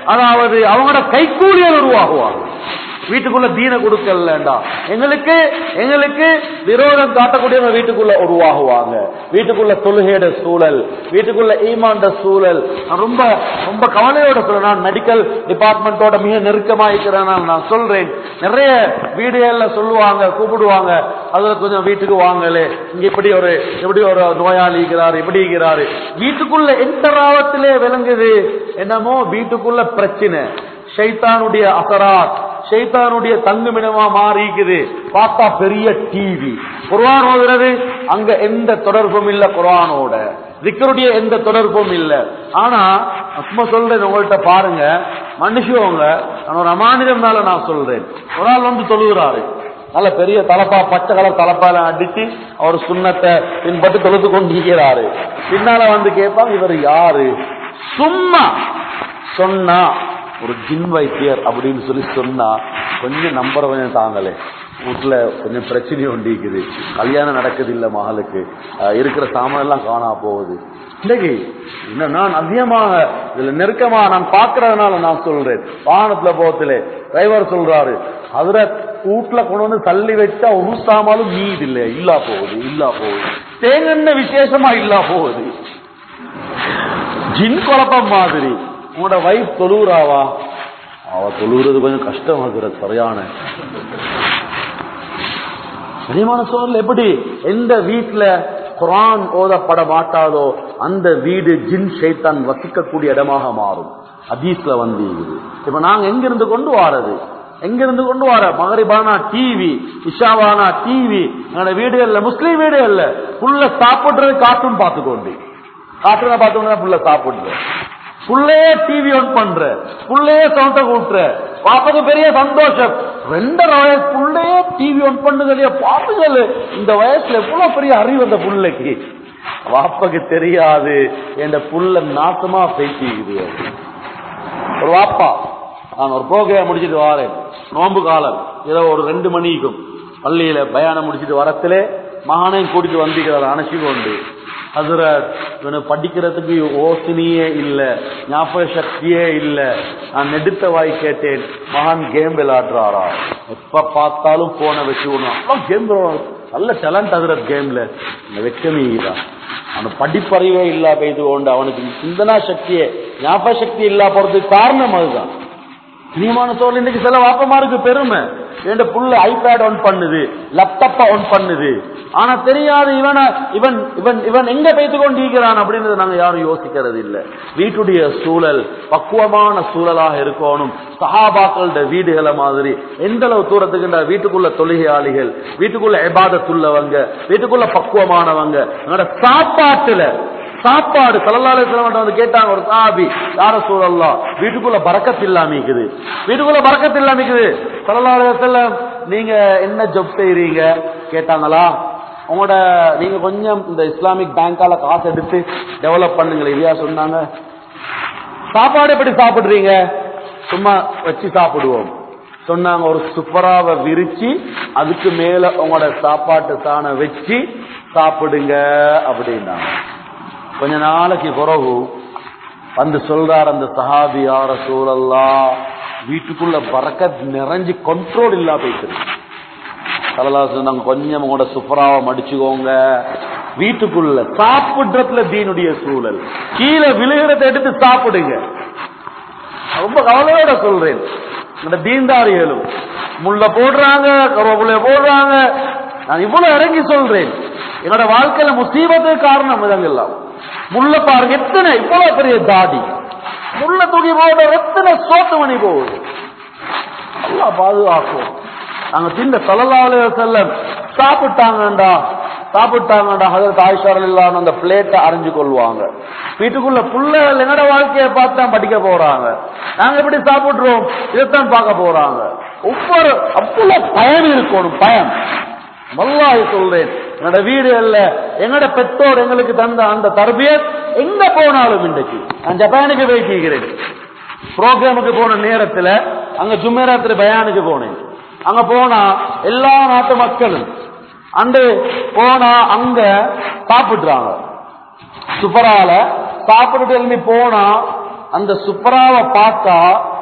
அதாவது அவங்களோட கைக்கூலியல் உருவாகுவாங்க வீட்டுக்குள்ள தீன கொடுக்கலண்டா எங்களுக்கு எங்களுக்கு விரோதம் காட்டக்கூடியவங்க வீட்டுக்குள்ள உருவாகுவாங்க வீட்டுக்குள்ள தொழுகையோட சூழல் வீட்டுக்குள்ள ஈமாண்ட சூழல் நான் ரொம்ப ரொம்ப கவலையோட சொல்றேன் நான் மெடிக்கல் டிபார்ட்மெண்டோட மிக நெருக்கமா இருக்கிறேன் நான் சொல்றேன் நிறைய வீடுகள்ல சொல்லுவாங்க கூப்பிடுவாங்க அதுல கொஞ்சம் வீட்டுக்கு வாங்கலே இங்க இப்படி ஒரு இப்படி ஒரு நோயாளி இருக்கிறாரு இப்படி இருக்கிறாரு வீட்டுக்குள்ள எந்த ராவத்திலே விளங்குது என்னமோ வீட்டுக்குள்ள பிரச்சனை ஷைத்தானுடைய அசராத் ஷைத்தானுடைய தங்குமிடமா மாறிக்குது பார்த்தா பெரிய டிவி குர்ஆன் ஓதுறது அங்க எந்த தொடர்பும் இல்ல குர்ஆனோட திக்கருடைய எந்த தொடர்பும் இல்ல ஆனா சும்மா சொல்றேன் உங்கள்கிட்ட பாருங்க மனுஷவங்க நான் ஒரு அமானிதம்னால நான் சொல்றேன் ஒரு ஆள் வந்து தொழுகிறாரு நல்ல பெரிய தலப்பா பச்சை கலர் தலப்பால அடிச்சு அவர் சுண்ணத்தை பின்பற்றி தொழுது கொண்டிருக்கிறாரு பின்னால வந்து கேட்பாங்க இவர் யாரு சும்மா சொன்னா ஒரு ஜின் வைத்தியர் அப்படின்னு சொல்லி சொன்னா கொஞ்சம் நம்பர் கொஞ்சம் தாங்களே வீட்டுல கொஞ்சம் பிரச்சனை ஒண்டிக்குது கல்யாணம் நடக்குது இல்ல மகளுக்கு அஹ் இருக்கிற சாமான் எல்லாம் காணா போகுது இன்னைக்கு இன்னும் நான் அதிகமாக இதுல நெருக்கமா நான் பாக்குறதுனால நான் சொல்றேன் வாகனத்துல போகத்துல டிரைவர் சொல்றாரு அதுல வீட்டுல கொண்டு வந்து தள்ளி வச்சா ஒரு சாமாலும் மீது இல்ல இல்லா போகுது இல்லா போகுது தேங்கண்ண விசேஷமா இல்லா போகுது ஜின் குழப்பம் மாதிரி உங்களோட வைஃப் தொழுவுறாவா அவ தொழுவுறது கொஞ்சம் கஷ்டம் ஆகுறது சரியான கனிமான சூழல் எப்படி எந்த வீட்டுல குரான் ஓதப்பட மாட்டாதோ அந்த வீடு ஜின் ஷைத்தான் வசிக்கக்கூடிய இடமாக மாறும் ஹதீஸ்ல வந்து இருக்குது. இப்ப நாங்க எங்கிருந்து கொண்டு வாரது எங்கிருந்து கொண்டு வர மகரிபானா டிவி இஷாவானா டிவி எங்களோட வீடுகள்ல முஸ்லீம் வீடுகள்ல புள்ள சாப்பிடுறது கார்ட்டூன் பார்த்துக்கொண்டு கார்ட்டூனை பார்த்துக்கொண்டு புள்ள சாப்பிடுறது புள்ளையே டிவி ஆன் பண்ற புள்ளையே சவுண்ட கூட்டுற பாப்பாக்கு பெரிய சந்தோஷம் ரெண்டரை வயசு புள்ளையே டிவி ஆன் பண்ணுதலையே பாப்புகள் இந்த வயசுல எவ்வளவு பெரிய அறிவு அந்த புள்ளைக்கு வாப்பாக்கு தெரியாது என் புள்ள நாசமா பேசிக்குது ஒரு வாப்பா நான் ஒரு ப்ரோக்ராம் முடிச்சிட்டு வரேன் நோன்பு காலம் ஏதோ ஒரு ரெண்டு மணிக்கும் பள்ளியில பயானம் முடிச்சிட்டு வரத்திலே மகானையும் கூட்டிட்டு வந்திருக்கிறார் அணைச்சி கொண்டு அதுல இவனை படிக்கிறதுக்கு யோசனையே இல்ல ஞாபக சக்தியே இல்ல நான் நெடுத்த வாய் கேட்டேன் மகான் கேம் விளையாடுறாரா எப்ப பார்த்தாலும் போன வச்சு கேம் நல்ல டேலண்ட் அதுற கேம்ல இந்த வெக்கமே தான் அவன் படிப்பறிவே இல்லா பெய்து கொண்டு அவனுக்கு சிந்தனா சக்தியே ஞாபக சக்தி இல்லா போறதுக்கு காரணம் அதுதான் நீமான சோழ இன்னைக்கு சில வாப்பமாருக்கு பெருமை என் புள்ள ஐபேட் ஆன் பண்ணுது லேப்டாப் ஆன் பண்ணுது ஆனா தெரியாது இவன இவன் இவன் இவன் எங்க பேத்து கொண்டிருக்கிறான் அப்படின்றத நாங்க யாரும் யோசிக்கிறது இல்ல வீட்டுடைய சூழல் பக்குவமான சூழலாக இருக்கணும் சஹாபாக்களோட வீடுகளை மாதிரி எந்த அளவு தூரத்துக்கு வீட்டுக்குள்ள தொழுகையாளிகள் வீட்டுக்குள்ள எபாதத்துள்ளவங்க வீட்டுக்குள்ள பக்குவமானவங்க எங்களோட சாப்பாட்டுல சாப்பாடு சல்லல்லாஹு அலைஹி வஸல்லம் வந்து கேட்டாங்க ஒரு சாபி யார சூழல்லா வீட்டுக்குள்ள பறக்கத் இல்லாம இருக்குது வீட்டுக்குள்ள பறக்கத் இல்லாம இருக்குது சல்லல்லாஹு அலைஹி வஸல்லம் நீங்க என்ன ஜப் செய்றீங்க கேட்டாங்களா உங்களோட நீங்க கொஞ்சம் இந்த இஸ்லாமிக் பேங்கால காசு எடுத்து டெவலப் பண்ணுங்களேன் இல்லையா சொன்னாங்க சாப்பாடு எப்படி சாப்பிடுறீங்க சும்மா வச்சு சாப்பிடுவோம் சொன்னாங்க ஒரு சுப்பராவை விரிச்சு அதுக்கு மேல உங்களோட சாப்பாட்டு சாணை வச்சு சாப்பிடுங்க அப்படின்னாங்க கொஞ்ச நாளைக்கு பிறகு வந்து சொல்றார் அந்த சஹாபி யார சூழல்லா வீட்டுக்குள்ள பறக்க நிறைஞ்சு கண்ட்ரோல் இல்லா போயிட்டு சலலா சொன்னாங்க கொஞ்சம் உங்களோட சுப்பராவை மடிச்சுக்கோங்க வீட்டுக்குள்ள சாப்பிடுறதுல தீனுடைய சூழல் கீழே விழுகிறத எடுத்து சாப்பிடுங்க ரொம்ப கவலையோட சொல்றேன் இந்த தீன்தாரிகளும் முள்ள போடுறாங்க கருவேப்பிலைய போடுறாங்க நான் இவ்வளவு இறங்கி சொல்றேன் என்னோட வாழ்க்கையில முசீபத்துக்கு காரணம் இதெல்லாம் முள்ள பாருங்க எத்தனை இவ்வளவு பெரிய தாடி முள்ள தூக்கி போட எத்தனை சோத்து மணி போகுது நல்லா பாதுகாக்கும் நாங்க தின்ன சொல்லலாவில செல்லம் சாப்பிட்டாங்கடா சாப்பிட்டாங்கடா அதில் தாய்ஷாரல் இல்லாம அந்த பிளேட்டை அறிஞ்சு கொள்வாங்க வீட்டுக்குள்ள புள்ளைகள் என்னோட வாழ்க்கையை பார்த்து தான் படிக்க போறாங்க நாங்க எப்படி சாப்பிடுறோம் இதைத்தான் பார்க்க போறாங்க ஒவ்வொரு அவ்வளவு பயம் இருக்கணும் பயம் வல்லாஹி சொல்றேன் என்னோட வீடு அல்ல எங்களோட பெற்றோர் எங்களுக்கு தந்த அந்த தர்பியத் எங்க போனாலும் இன்றைக்கு நான் ஜப்பானுக்கு போய்க்கிறேன் ப்ரோக்ராமுக்கு போன நேரத்துல அங்க ஜும்மேராத்திரி பயானுக்கு போனேன் அங்க போனா எல்லா நாட்டு மக்களும் அண்டு போனா அங்க சாப்பிடுறாங்க சுப்பரால சாப்பிட்டுட்டு எழுதி போனா அந்த சுப்ராவை பார்த்தா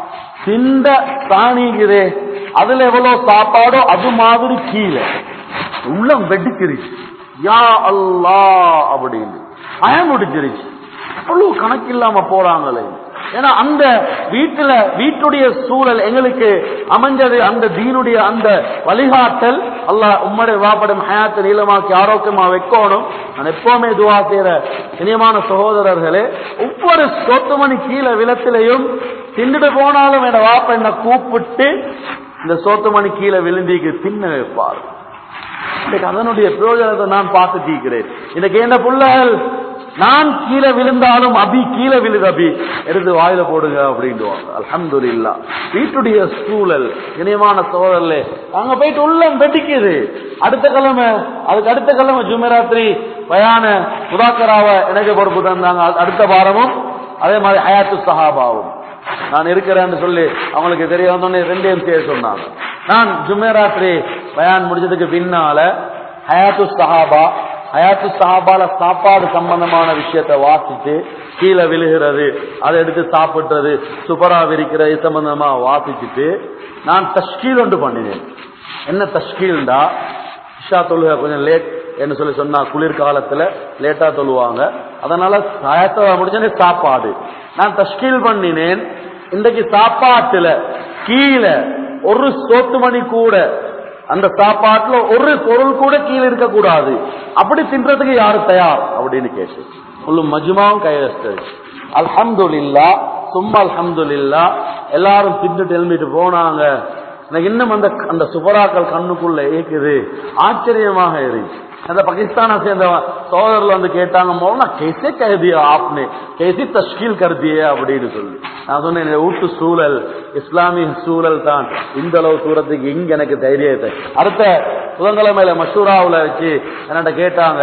திண்ட தானிக்குதே அதுல எவ்வளவு சாப்பாடோ அது மாதிரி கீழே உள்ளம் வெடிச்சிருச்சு யா அல்லா அப்படின்னு அயம் முடிச்சிருச்சு அவ்வளவு கணக்கு இல்லாம போறாங்களே ஏன்னா அந்த வீட்டுல வீட்டுடைய சூழல் எங்களுக்கு அமைஞ்சது அந்த தீனுடைய அந்த வழிகாட்டல் அல்லாஹ் உம்மடைய வாப்படம் ஹயாத்தை நீளமாக்கி ஆரோக்கியமா வைக்கணும் நான் எப்பவுமே துவா செய்யற இனியமான சகோதரர்களே ஒவ்வொரு சொத்து மணி கீழே விளத்திலையும் தின்னுட்டு போனாலும் என் வாப்ப என்ன கூப்பிட்டு இந்த சோத்து மணி கீழே விழுந்திக்கு தின்ன வைப்பார் இன்னைக்கு அதனுடைய பிரயோஜனத்தை நான் பார்த்து தீக்கிறேன் இன்னைக்கு என்ன பிள்ளைகள் நான் கீழே விழுந்தாலும் அபி கீழே விழுது அபி எடுத்து வாயில போடுங்க அப்படின்ட்டுவாங்க அல்ஹம்துலில்லா வீட்டுடைய சூழல் இனியமான சோழல்ல அங்க போயிட்டு உள்ளம் வெட்டிக்குது அடுத்த கிழமை அதுக்கு அடுத்த கிழமை ஜுமெராத்திரி பயான முதாக்கராவ எனக்கு பொறுப்பு தந்தாங்க அடுத்த வாரமும் அதே மாதிரி ஹயாத்து சஹாபாவும் நான் இருக்கிறேன்னு சொல்லி அவங்களுக்கு தெரிய வந்தோடனே ரெண்டு எம்சிஏ சொன்னாங்க நான் ஜுமேராத்திரி பயான் முடிஞ்சதுக்கு பின்னால ஹயாத்து சஹாபா ஹயாத்து சஹாபால சாப்பாடு சம்பந்தமான விஷயத்தை வாசித்து கீழே விழுகிறது அதை எடுத்து சாப்பிடுறது சுபரா விரிக்கிறது இது சம்பந்தமா வாசிச்சுட்டு நான் தஷ்கீல் ஒன்று பண்ணினேன் என்ன தஷ்கீல்டா இஷா தொழுகை கொஞ்சம் லேட் என்று சொல்லி சொன்னா குளிர்காலத்துல லேட்டா தொழுவாங்க அதனால சாயத்தை முடிஞ்சனே சாப்பாடு நான் தஷ்கீல் பண்ணினேன் இன்றைக்கு சாப்பாட்டுல கீழே ஒரு சோத்து மணி கூட அந்த சாப்பாட்டுல ஒரு பொருள் கூட கீழே இருக்க கூடாது அப்படி தின்றதுக்கு யாரு தயார் அப்படின்னு கேட்டு முழு மஜ்மாவும் கையெழுத்து அல்ஹம்துலில்லா சும்மா அல்ஹம்துலில்லா எல்லாரும் தின்னுட்டு எழும்பிட்டு போனாங்க எனக்கு இன்னும் அந்த அந்த சுபராக்கள் கண்ணுக்குள்ள ஏக்குது ஆச்சரியமாக இருக்கு அந்த பாகிஸ்தானை சேர்ந்த சோதரில் வந்து கேட்டாங்க மோனா கேசே கருதியா ஆப்னே கேசி தஷ்கீல் கருதியே அப்படின்னு சொல்லி நான் சொன்னேன் இந்த வீட்டு சூழல் இஸ்லாமிய சூழல் தான் இந்த அளவு தூரத்துக்கு இங்க எனக்கு தைரியத்தை அடுத்த புதன்கிழமையில மஷூராவுல வச்சு என்னட்ட கேட்டாங்க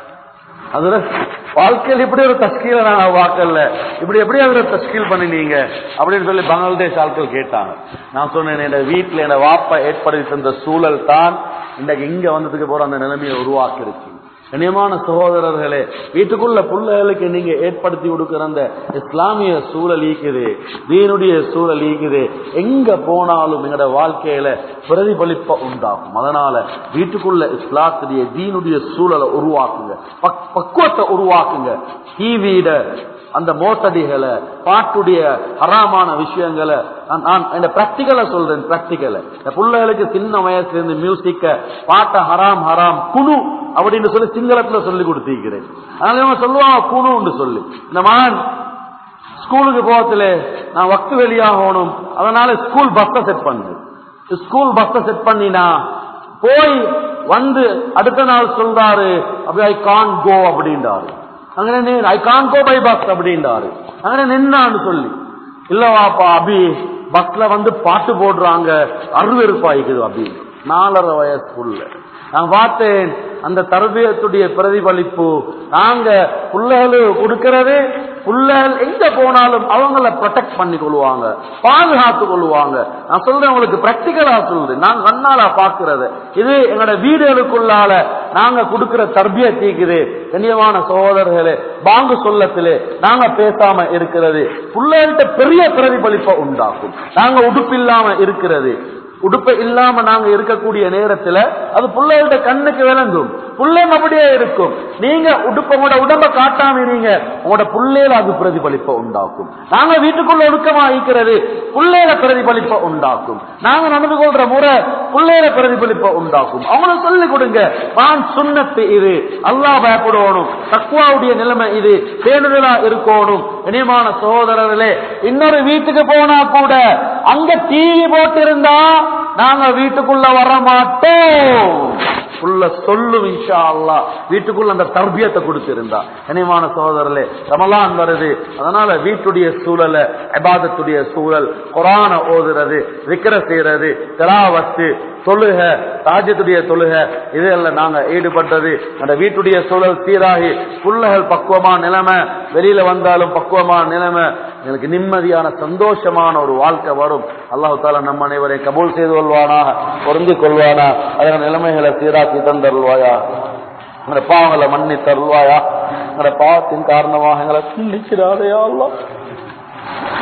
அதுல வாழ்க்கையில் இப்படி ஒரு தஸ்கீல நான் வாக்கல்ல இப்படி எப்படி அதுல தஸ்கீல் பண்ணினீங்க அப்படின்னு சொல்லி பங்களாதேஷ் ஆட்கள் கேட்டாங்க நான் சொன்னேன் என் வீட்டுல என் வாப்பா ஏற்படுத்தி தந்த சூழல் தான் இன்றைக்கு இங்க வந்ததுக்கு போற அந்த நிலைமையை உருவாக்கிருச்சு கண்ணியமான சகோதரர்களே வீட்டுக்குள்ள பிள்ளைகளுக்கு நீங்க ஏற்படுத்தி கொடுக்கிற அந்த இஸ்லாமிய சூழல் ஈக்குது தீனுடைய சூழல் ஈக்குது எங்க போனாலும் எங்களோட வாழ்க்கையில பிரதிபலிப்ப உண்டாகும் அதனால வீட்டுக்குள்ள இஸ்லாத்துடைய தீனுடைய சூழலை உருவாக்குங்க பக்- பக்குவத்தை உருவாக்குங்க டிவியிட அந்த மோசடிகளை பாட்டுடைய ஹராமான விஷயங்களை நான் நான் இந்த பிராக்டிக்கலை சொல்றேன் பிராக்டிக்கலை இந்த பிள்ளைகளுக்கு சின்ன வயசுல இருந்து மியூசிக்க பாட்ட ஹராம் ஹராம் குழு அப்படின்னு சொல்லி சிங்களத்துல சொல்லி கொடுத்திருக்கிறேன் அதனால இவங்க சொல்லுவாங்க குணுன்னு சொல்லி இந்த மகன் ஸ்கூலுக்கு போகத்துல நான் வக்து வெளியாகணும் அதனால ஸ்கூல் பஸ்ஸை செட் பண்ணு ஸ்கூல் பஸ்ஸை செட் பண்ணினா போய் வந்து அடுத்த நாள் சொல்றாரு அப்படி ஐ கான் கோ அப்படின்றாரு அங்கே I can go by bus அப்படின்றாரு அங்கே நின்னான்னு சொல்லி இல்லவாப்பா அபி பஸ்ல வந்து பாட்டு போடுறாங்க அருவெருப்பாய்க்குது அபி நாலரை வயசுக்குள்ள நான் பார்த்தேன் அந்த தரபியத்துடைய பிரதிபலிப்பு நாங்க பிள்ளைகள் கொடுக்கிறது பிள்ளைகள் எங்க போனாலும் அவங்கள ப்ரொடெக்ட் பண்ணி கொள்வாங்க பாதுகாத்து கொள்வாங்க நான் சொல்றேன் உங்களுக்கு பிராக்டிக்கலா சொல்றேன் நான் கண்ணால பாக்குறது இது எங்களோட வீடுகளுக்குள்ளால நாங்க கொடுக்கிற தர்பிய தீக்குது கண்ணியமான சகோதரர்களே பாங்கு சொல்லத்திலே நாங்க பேசாம இருக்கிறது பிள்ளைகள்கிட்ட பெரிய பிரதிபலிப்பை உண்டாக்கும் நாங்க உடுப்பில்லாம இருக்கிறது உடுப்பு இல்லாம நாங்க இருக்கக்கூடிய நேரத்துல அது பிள்ளைகளோட கண்ணுக்கு விளங்கும் புள்ளையும் அப்படியே இருக்கும் நீங்க உடுப்ப உங்களோட உடம்ப காட்டாம இருங்க உங்களோட புள்ளையில அது பிரதிபலிப்பை உண்டாக்கும் நாங்க வீட்டுக்குள்ள ஒடுக்கமா இருக்கிறது புள்ளையில பிரதிபலிப்பை உண்டாக்கும் நாங்க நடந்து கொள்ற முறை புள்ளையில பிரதிபலிப்பை உண்டாக்கும் அவங்களுக்கு சொல்லி கொடுங்க நான் சுண்ணத்து இது அல்லாஹ் பயப்படணும் தக்குவாவுடைய நிலைமை இது பேணுதலா இருக்கணும் இனியமான சகோதரர்களே இன்னொரு வீட்டுக்கு போனா கூட அங்க டிவி போட்டிருந்தா நாங்க வீட்டுக்குள்ள வர மாட்டோம் உள்ள சொல்லும் இன்ஷா அல்லாஹ் வீட்டுக்குள்ள அந்த தர்பியத்தை கொடுத்திருந்தா கனிமான சகோதரர்களே ரமலான் வருது அதனால வீட்டுடைய சூழல இபாதத்துடைய சூழல் குரான ஓதுறது விக்கிர செய்யறது திராவத்து தொழுக தாஜத்துடைய தொழுக இதெல்லாம் நாங்க ஈடுபட்டது அந்த வீட்டுடைய சூழல் சீராகி புள்ளகள் பக்குவமான நிலைமை வெளியில வந்தாலும் பக்குவமான நிலைமை எனக்கு நிம்மதியான சந்தோஷமான ஒரு வாழ்க்கை வரும் அல்லாஹு தாலா நம்ம அனைவரை கபூல் செய்து கொள்வானா பொருந்து கொள்வானா அதன் நிலைமைகளை சீராக்கி தந்தருள்வாயா எங்களை பாவங்களை மன்னி தருள்வாயா எங்களை பாவத்தின் காரணமாக எங்களை சிந்திக்கிறாரையா அல்லாஹ்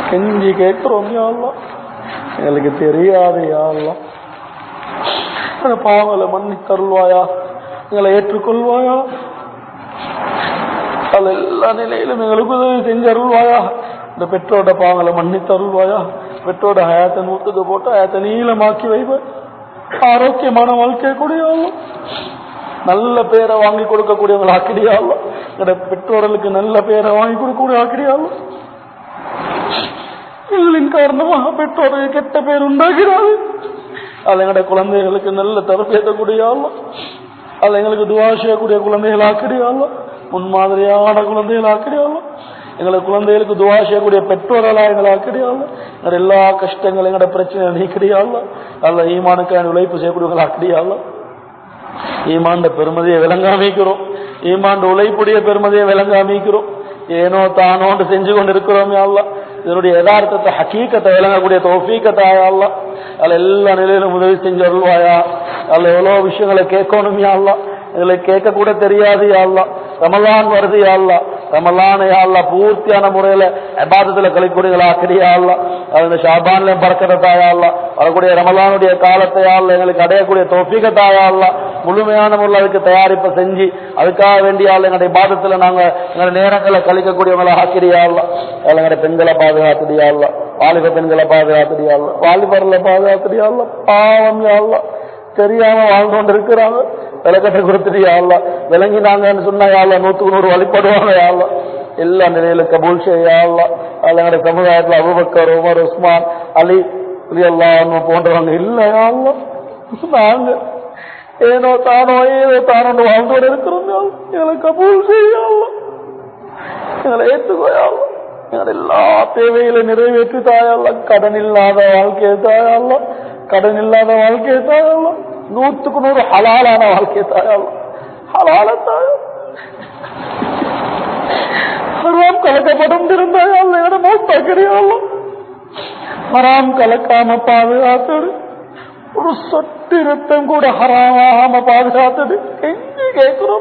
கெஞ்சி கேட்கிறோம் யாழ்லா எங்களுக்கு தெரியாது யாழ்லா அந்த பாவங்களை மன்னித் தருள்வாயா எங்களை ஏற்றுக்கொள்வாயா அது எல்லா நிலையிலும் எங்களுக்கு உதவி செஞ்சருள்வாயா இந்த பெற்றோட பாவங்களை மன்னித் தருள்வாயா பெற்றோட ஹயாத்தை நூத்துக்கு போட்டு ஹயாத்தை நீளமாக்கி வைப்ப ஆரோக்கியமான வாழ்க்கை கூடியாலும் நல்ல பேரை வாங்கி கொடுக்கக்கூடியவங்களை ஆக்கிடியாலும் எங்களோட பெற்றோர்களுக்கு நல்ல பேரை வாங்கி கொடுக்கக்கூடிய ஆக்கிடியாலும் எங்களின் காரணமாக பெற்றோருக்கு கெட்ட பேர் உண்டாகிறாரு அது எங்களோட குழந்தைகளுக்கு நல்ல தரப்பேற்றக்கூடியாலும் அது எங்களுக்கு துவா செய்யக்கூடிய குழந்தைகள் ஆக்கிடியாலும் முன்மாதிரியான குழந்தைகள் ஆக்கிடியாலும் எங்களை குழந்தைகளுக்கு துவா செய்யக்கூடிய பெற்றோர்களா எங்களை ஆக்கிடியாலும் எங்களோட எல்லா கஷ்டங்களும் எங்களோட பிரச்சனை நீக்கிடியாலும் அல்ல ஈமானுக்கான உழைப்பு செய்யக்கூடியவங்களை ஆக்கிடியாலும் ஈமாண்ட பெருமதியை விளங்காமிக்கிறோம் ஈமாண்ட உழைப்புடைய பெருமதியை விளங்காமிக்கிறோம் ஏனோ தானோண்டு செஞ்சு கொண்டு இருக்கிறோம் அல்ல இதனுடைய யதார்த்தத்தை ஹக்கீக்கத்தை விளங்கக்கூடிய தோஃபீக்கத்தை அல்ல அதில் எல்லா நிலையிலும் உதவி செஞ்சு அருள்வாயா அதில் எவ்வளோ விஷயங்களை கேட்கணும் அல்ல இதுல கேட்க கூட தெரியாது யாழ்லா ரமலான் வருது யாழ்லா ரமலான் யாழ்லா பூர்த்தியான முறையில அபாதத்துல கழிக்கூடியங்களா கிடையாள்லா அது இந்த ஷாபான்ல பறக்கிறதா யாழ்லா வரக்கூடிய ரமலானுடைய காலத்தை யாழ்ல எங்களுக்கு அடையக்கூடிய தொஃபிகத்தா யாழ்லா முழுமையான முறையில் அதுக்கு தயாரிப்பை செஞ்சு அதுக்காக வேண்டிய ஆள் எங்களுடைய பாதத்துல நாங்க எங்களுடைய நேரங்களை கழிக்கக்கூடியவங்களா ஆக்கிரியாள்லா அதில் எங்களுடைய பெண்களை பாதுகாத்துடியாள்லா வாலிப பெண்களை பாதுகாத்துடியாள்லா வாலிபர்ல பாதுகாத்துடியாள்லா பாவம் யாழ்லா தெரியாம வாழ்ந்து கொண்டு இருக்கிறாங்க விளக்கத்தை கொடுத்துட்டு யாழ்லா விளங்கினாங்கன்னு சொன்னா யாழ்லா நூத்துக்கு நூறு வழிபடுவாங்க யாழ்லா எல்லா நிலையில கபூல் செய்யாள்லா அதில் எங்களுடைய சமுதாயத்தில் அபுபக்கர் உமர் உஸ்மான் அலி எல்லாம் போன்றவங்க இல்லை யாழ்லா நாங்க ஏனோ தானோ ஏதோ தானோ வாழ்ந்து கொண்டு இருக்கிறோம் யாழ்லா. எங்களை கபூல் செய்யாள்லா எங்களை ஏற்றுக்கோயாள்லா எங்களை எல்லா தேவைகளை நிறைவேற்றி தாயல்ல கடன் இல்லாத வாழ்க்கையை தாயல்ல கடன் இல்லாத வாழ்க்கையை தாயல்ல நூத்துக்கு நூறு ஹலாலான வாழ்க்கையை தாயல்ல ஹலால தாய ஹராம் கலக்கப்படும் இருந்தாயல்ல என மௌத்தாக்கிறியால ஹராம் கலக்காம பாதுகாத்தது ஒரு சொட்டு ரத்தம் கூட ஹராமாகாம பாதுகாத்தது எங்க கேட்கிறோம்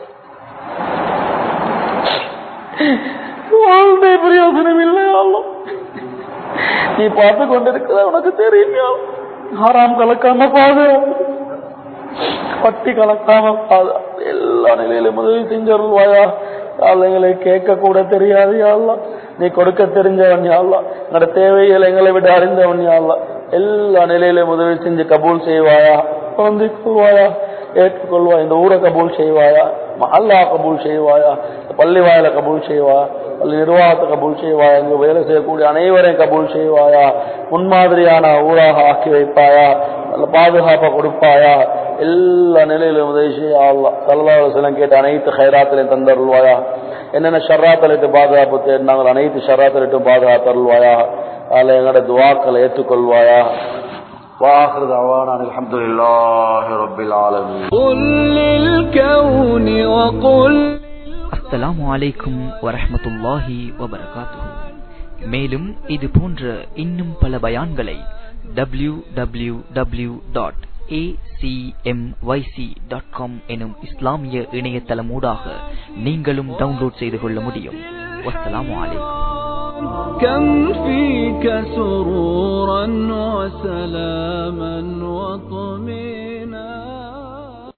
வாழ்ந்தே பிரயோஜனம் இல்லையாலும் நீ பார்த்து கொண்டிருக்கிறத உனக்கு தெரியுமையா ஹராம் கலக்காம பாது பட்டி கலக்காம பாது எல்லா நிலையிலும் உதவி செஞ்சருள்வாயா எங்களை கேட்க கூட தெரியாது யாழ்லா நீ கொடுக்க தெரிஞ்சவன் யாழ்லா எங்களோட தேவைகளை எங்களை விட அறிந்தவன் யாழ்லா எல்லா நிலையிலும் உதவி செஞ்சு கபூல் செய்வாயா வந்து கொள்வாயா ஏற்றுக்கொள்வா இந்த ஊரை கபூல் செய்வாயா மஹல்லா கபூல் செய்வாயா பள்ளி வாயில கபூல் செய்வாயா பள்ளி நிர்வாகத்தை கபூல் செய்வாயா இங்கு வேலை செய்யக்கூடிய அனைவரையும் கபூல் செய்வாயா முன்மாதிரியான ஊராக ஆக்கி வைப்பாயா நல்ல பாதுகாப்பை கொடுப்பாயா எல்லா நிலையிலும் உதவி செய்யா தல்லாசிலம் கேட்ட அனைத்து ஹைராத்திலையும் தந்தருள்வாயா என்னென்ன ஷர்ராத்தலிட்டு பாதுகாப்பு தேடினாங்க அனைத்து ஷர்ராத்தலிட்டும் பாதுகாத்தருள்வாயா அதில் எங்களோட துவாக்களை ஏற்றுக்கொள்வாயா واخر دعوانا ان الحمد لله رب العالمين قل للكون وقل அஸ்ஸலாமு அலைக்கும் வரஹ்மத்துல்லாஹி வபரகாத்துஹு மேலும் இது போன்ற இன்னும் பல பயான்களை W W W dot dot com எனும் இஸ்லாமிய இணையதளமூடாக நீங்களும் டவுன்லோட் செய்து கொள்ள முடியும் வஸ்ஸலாமு அலைக்கும் كم فيك سرورا وسلاما وطمئنا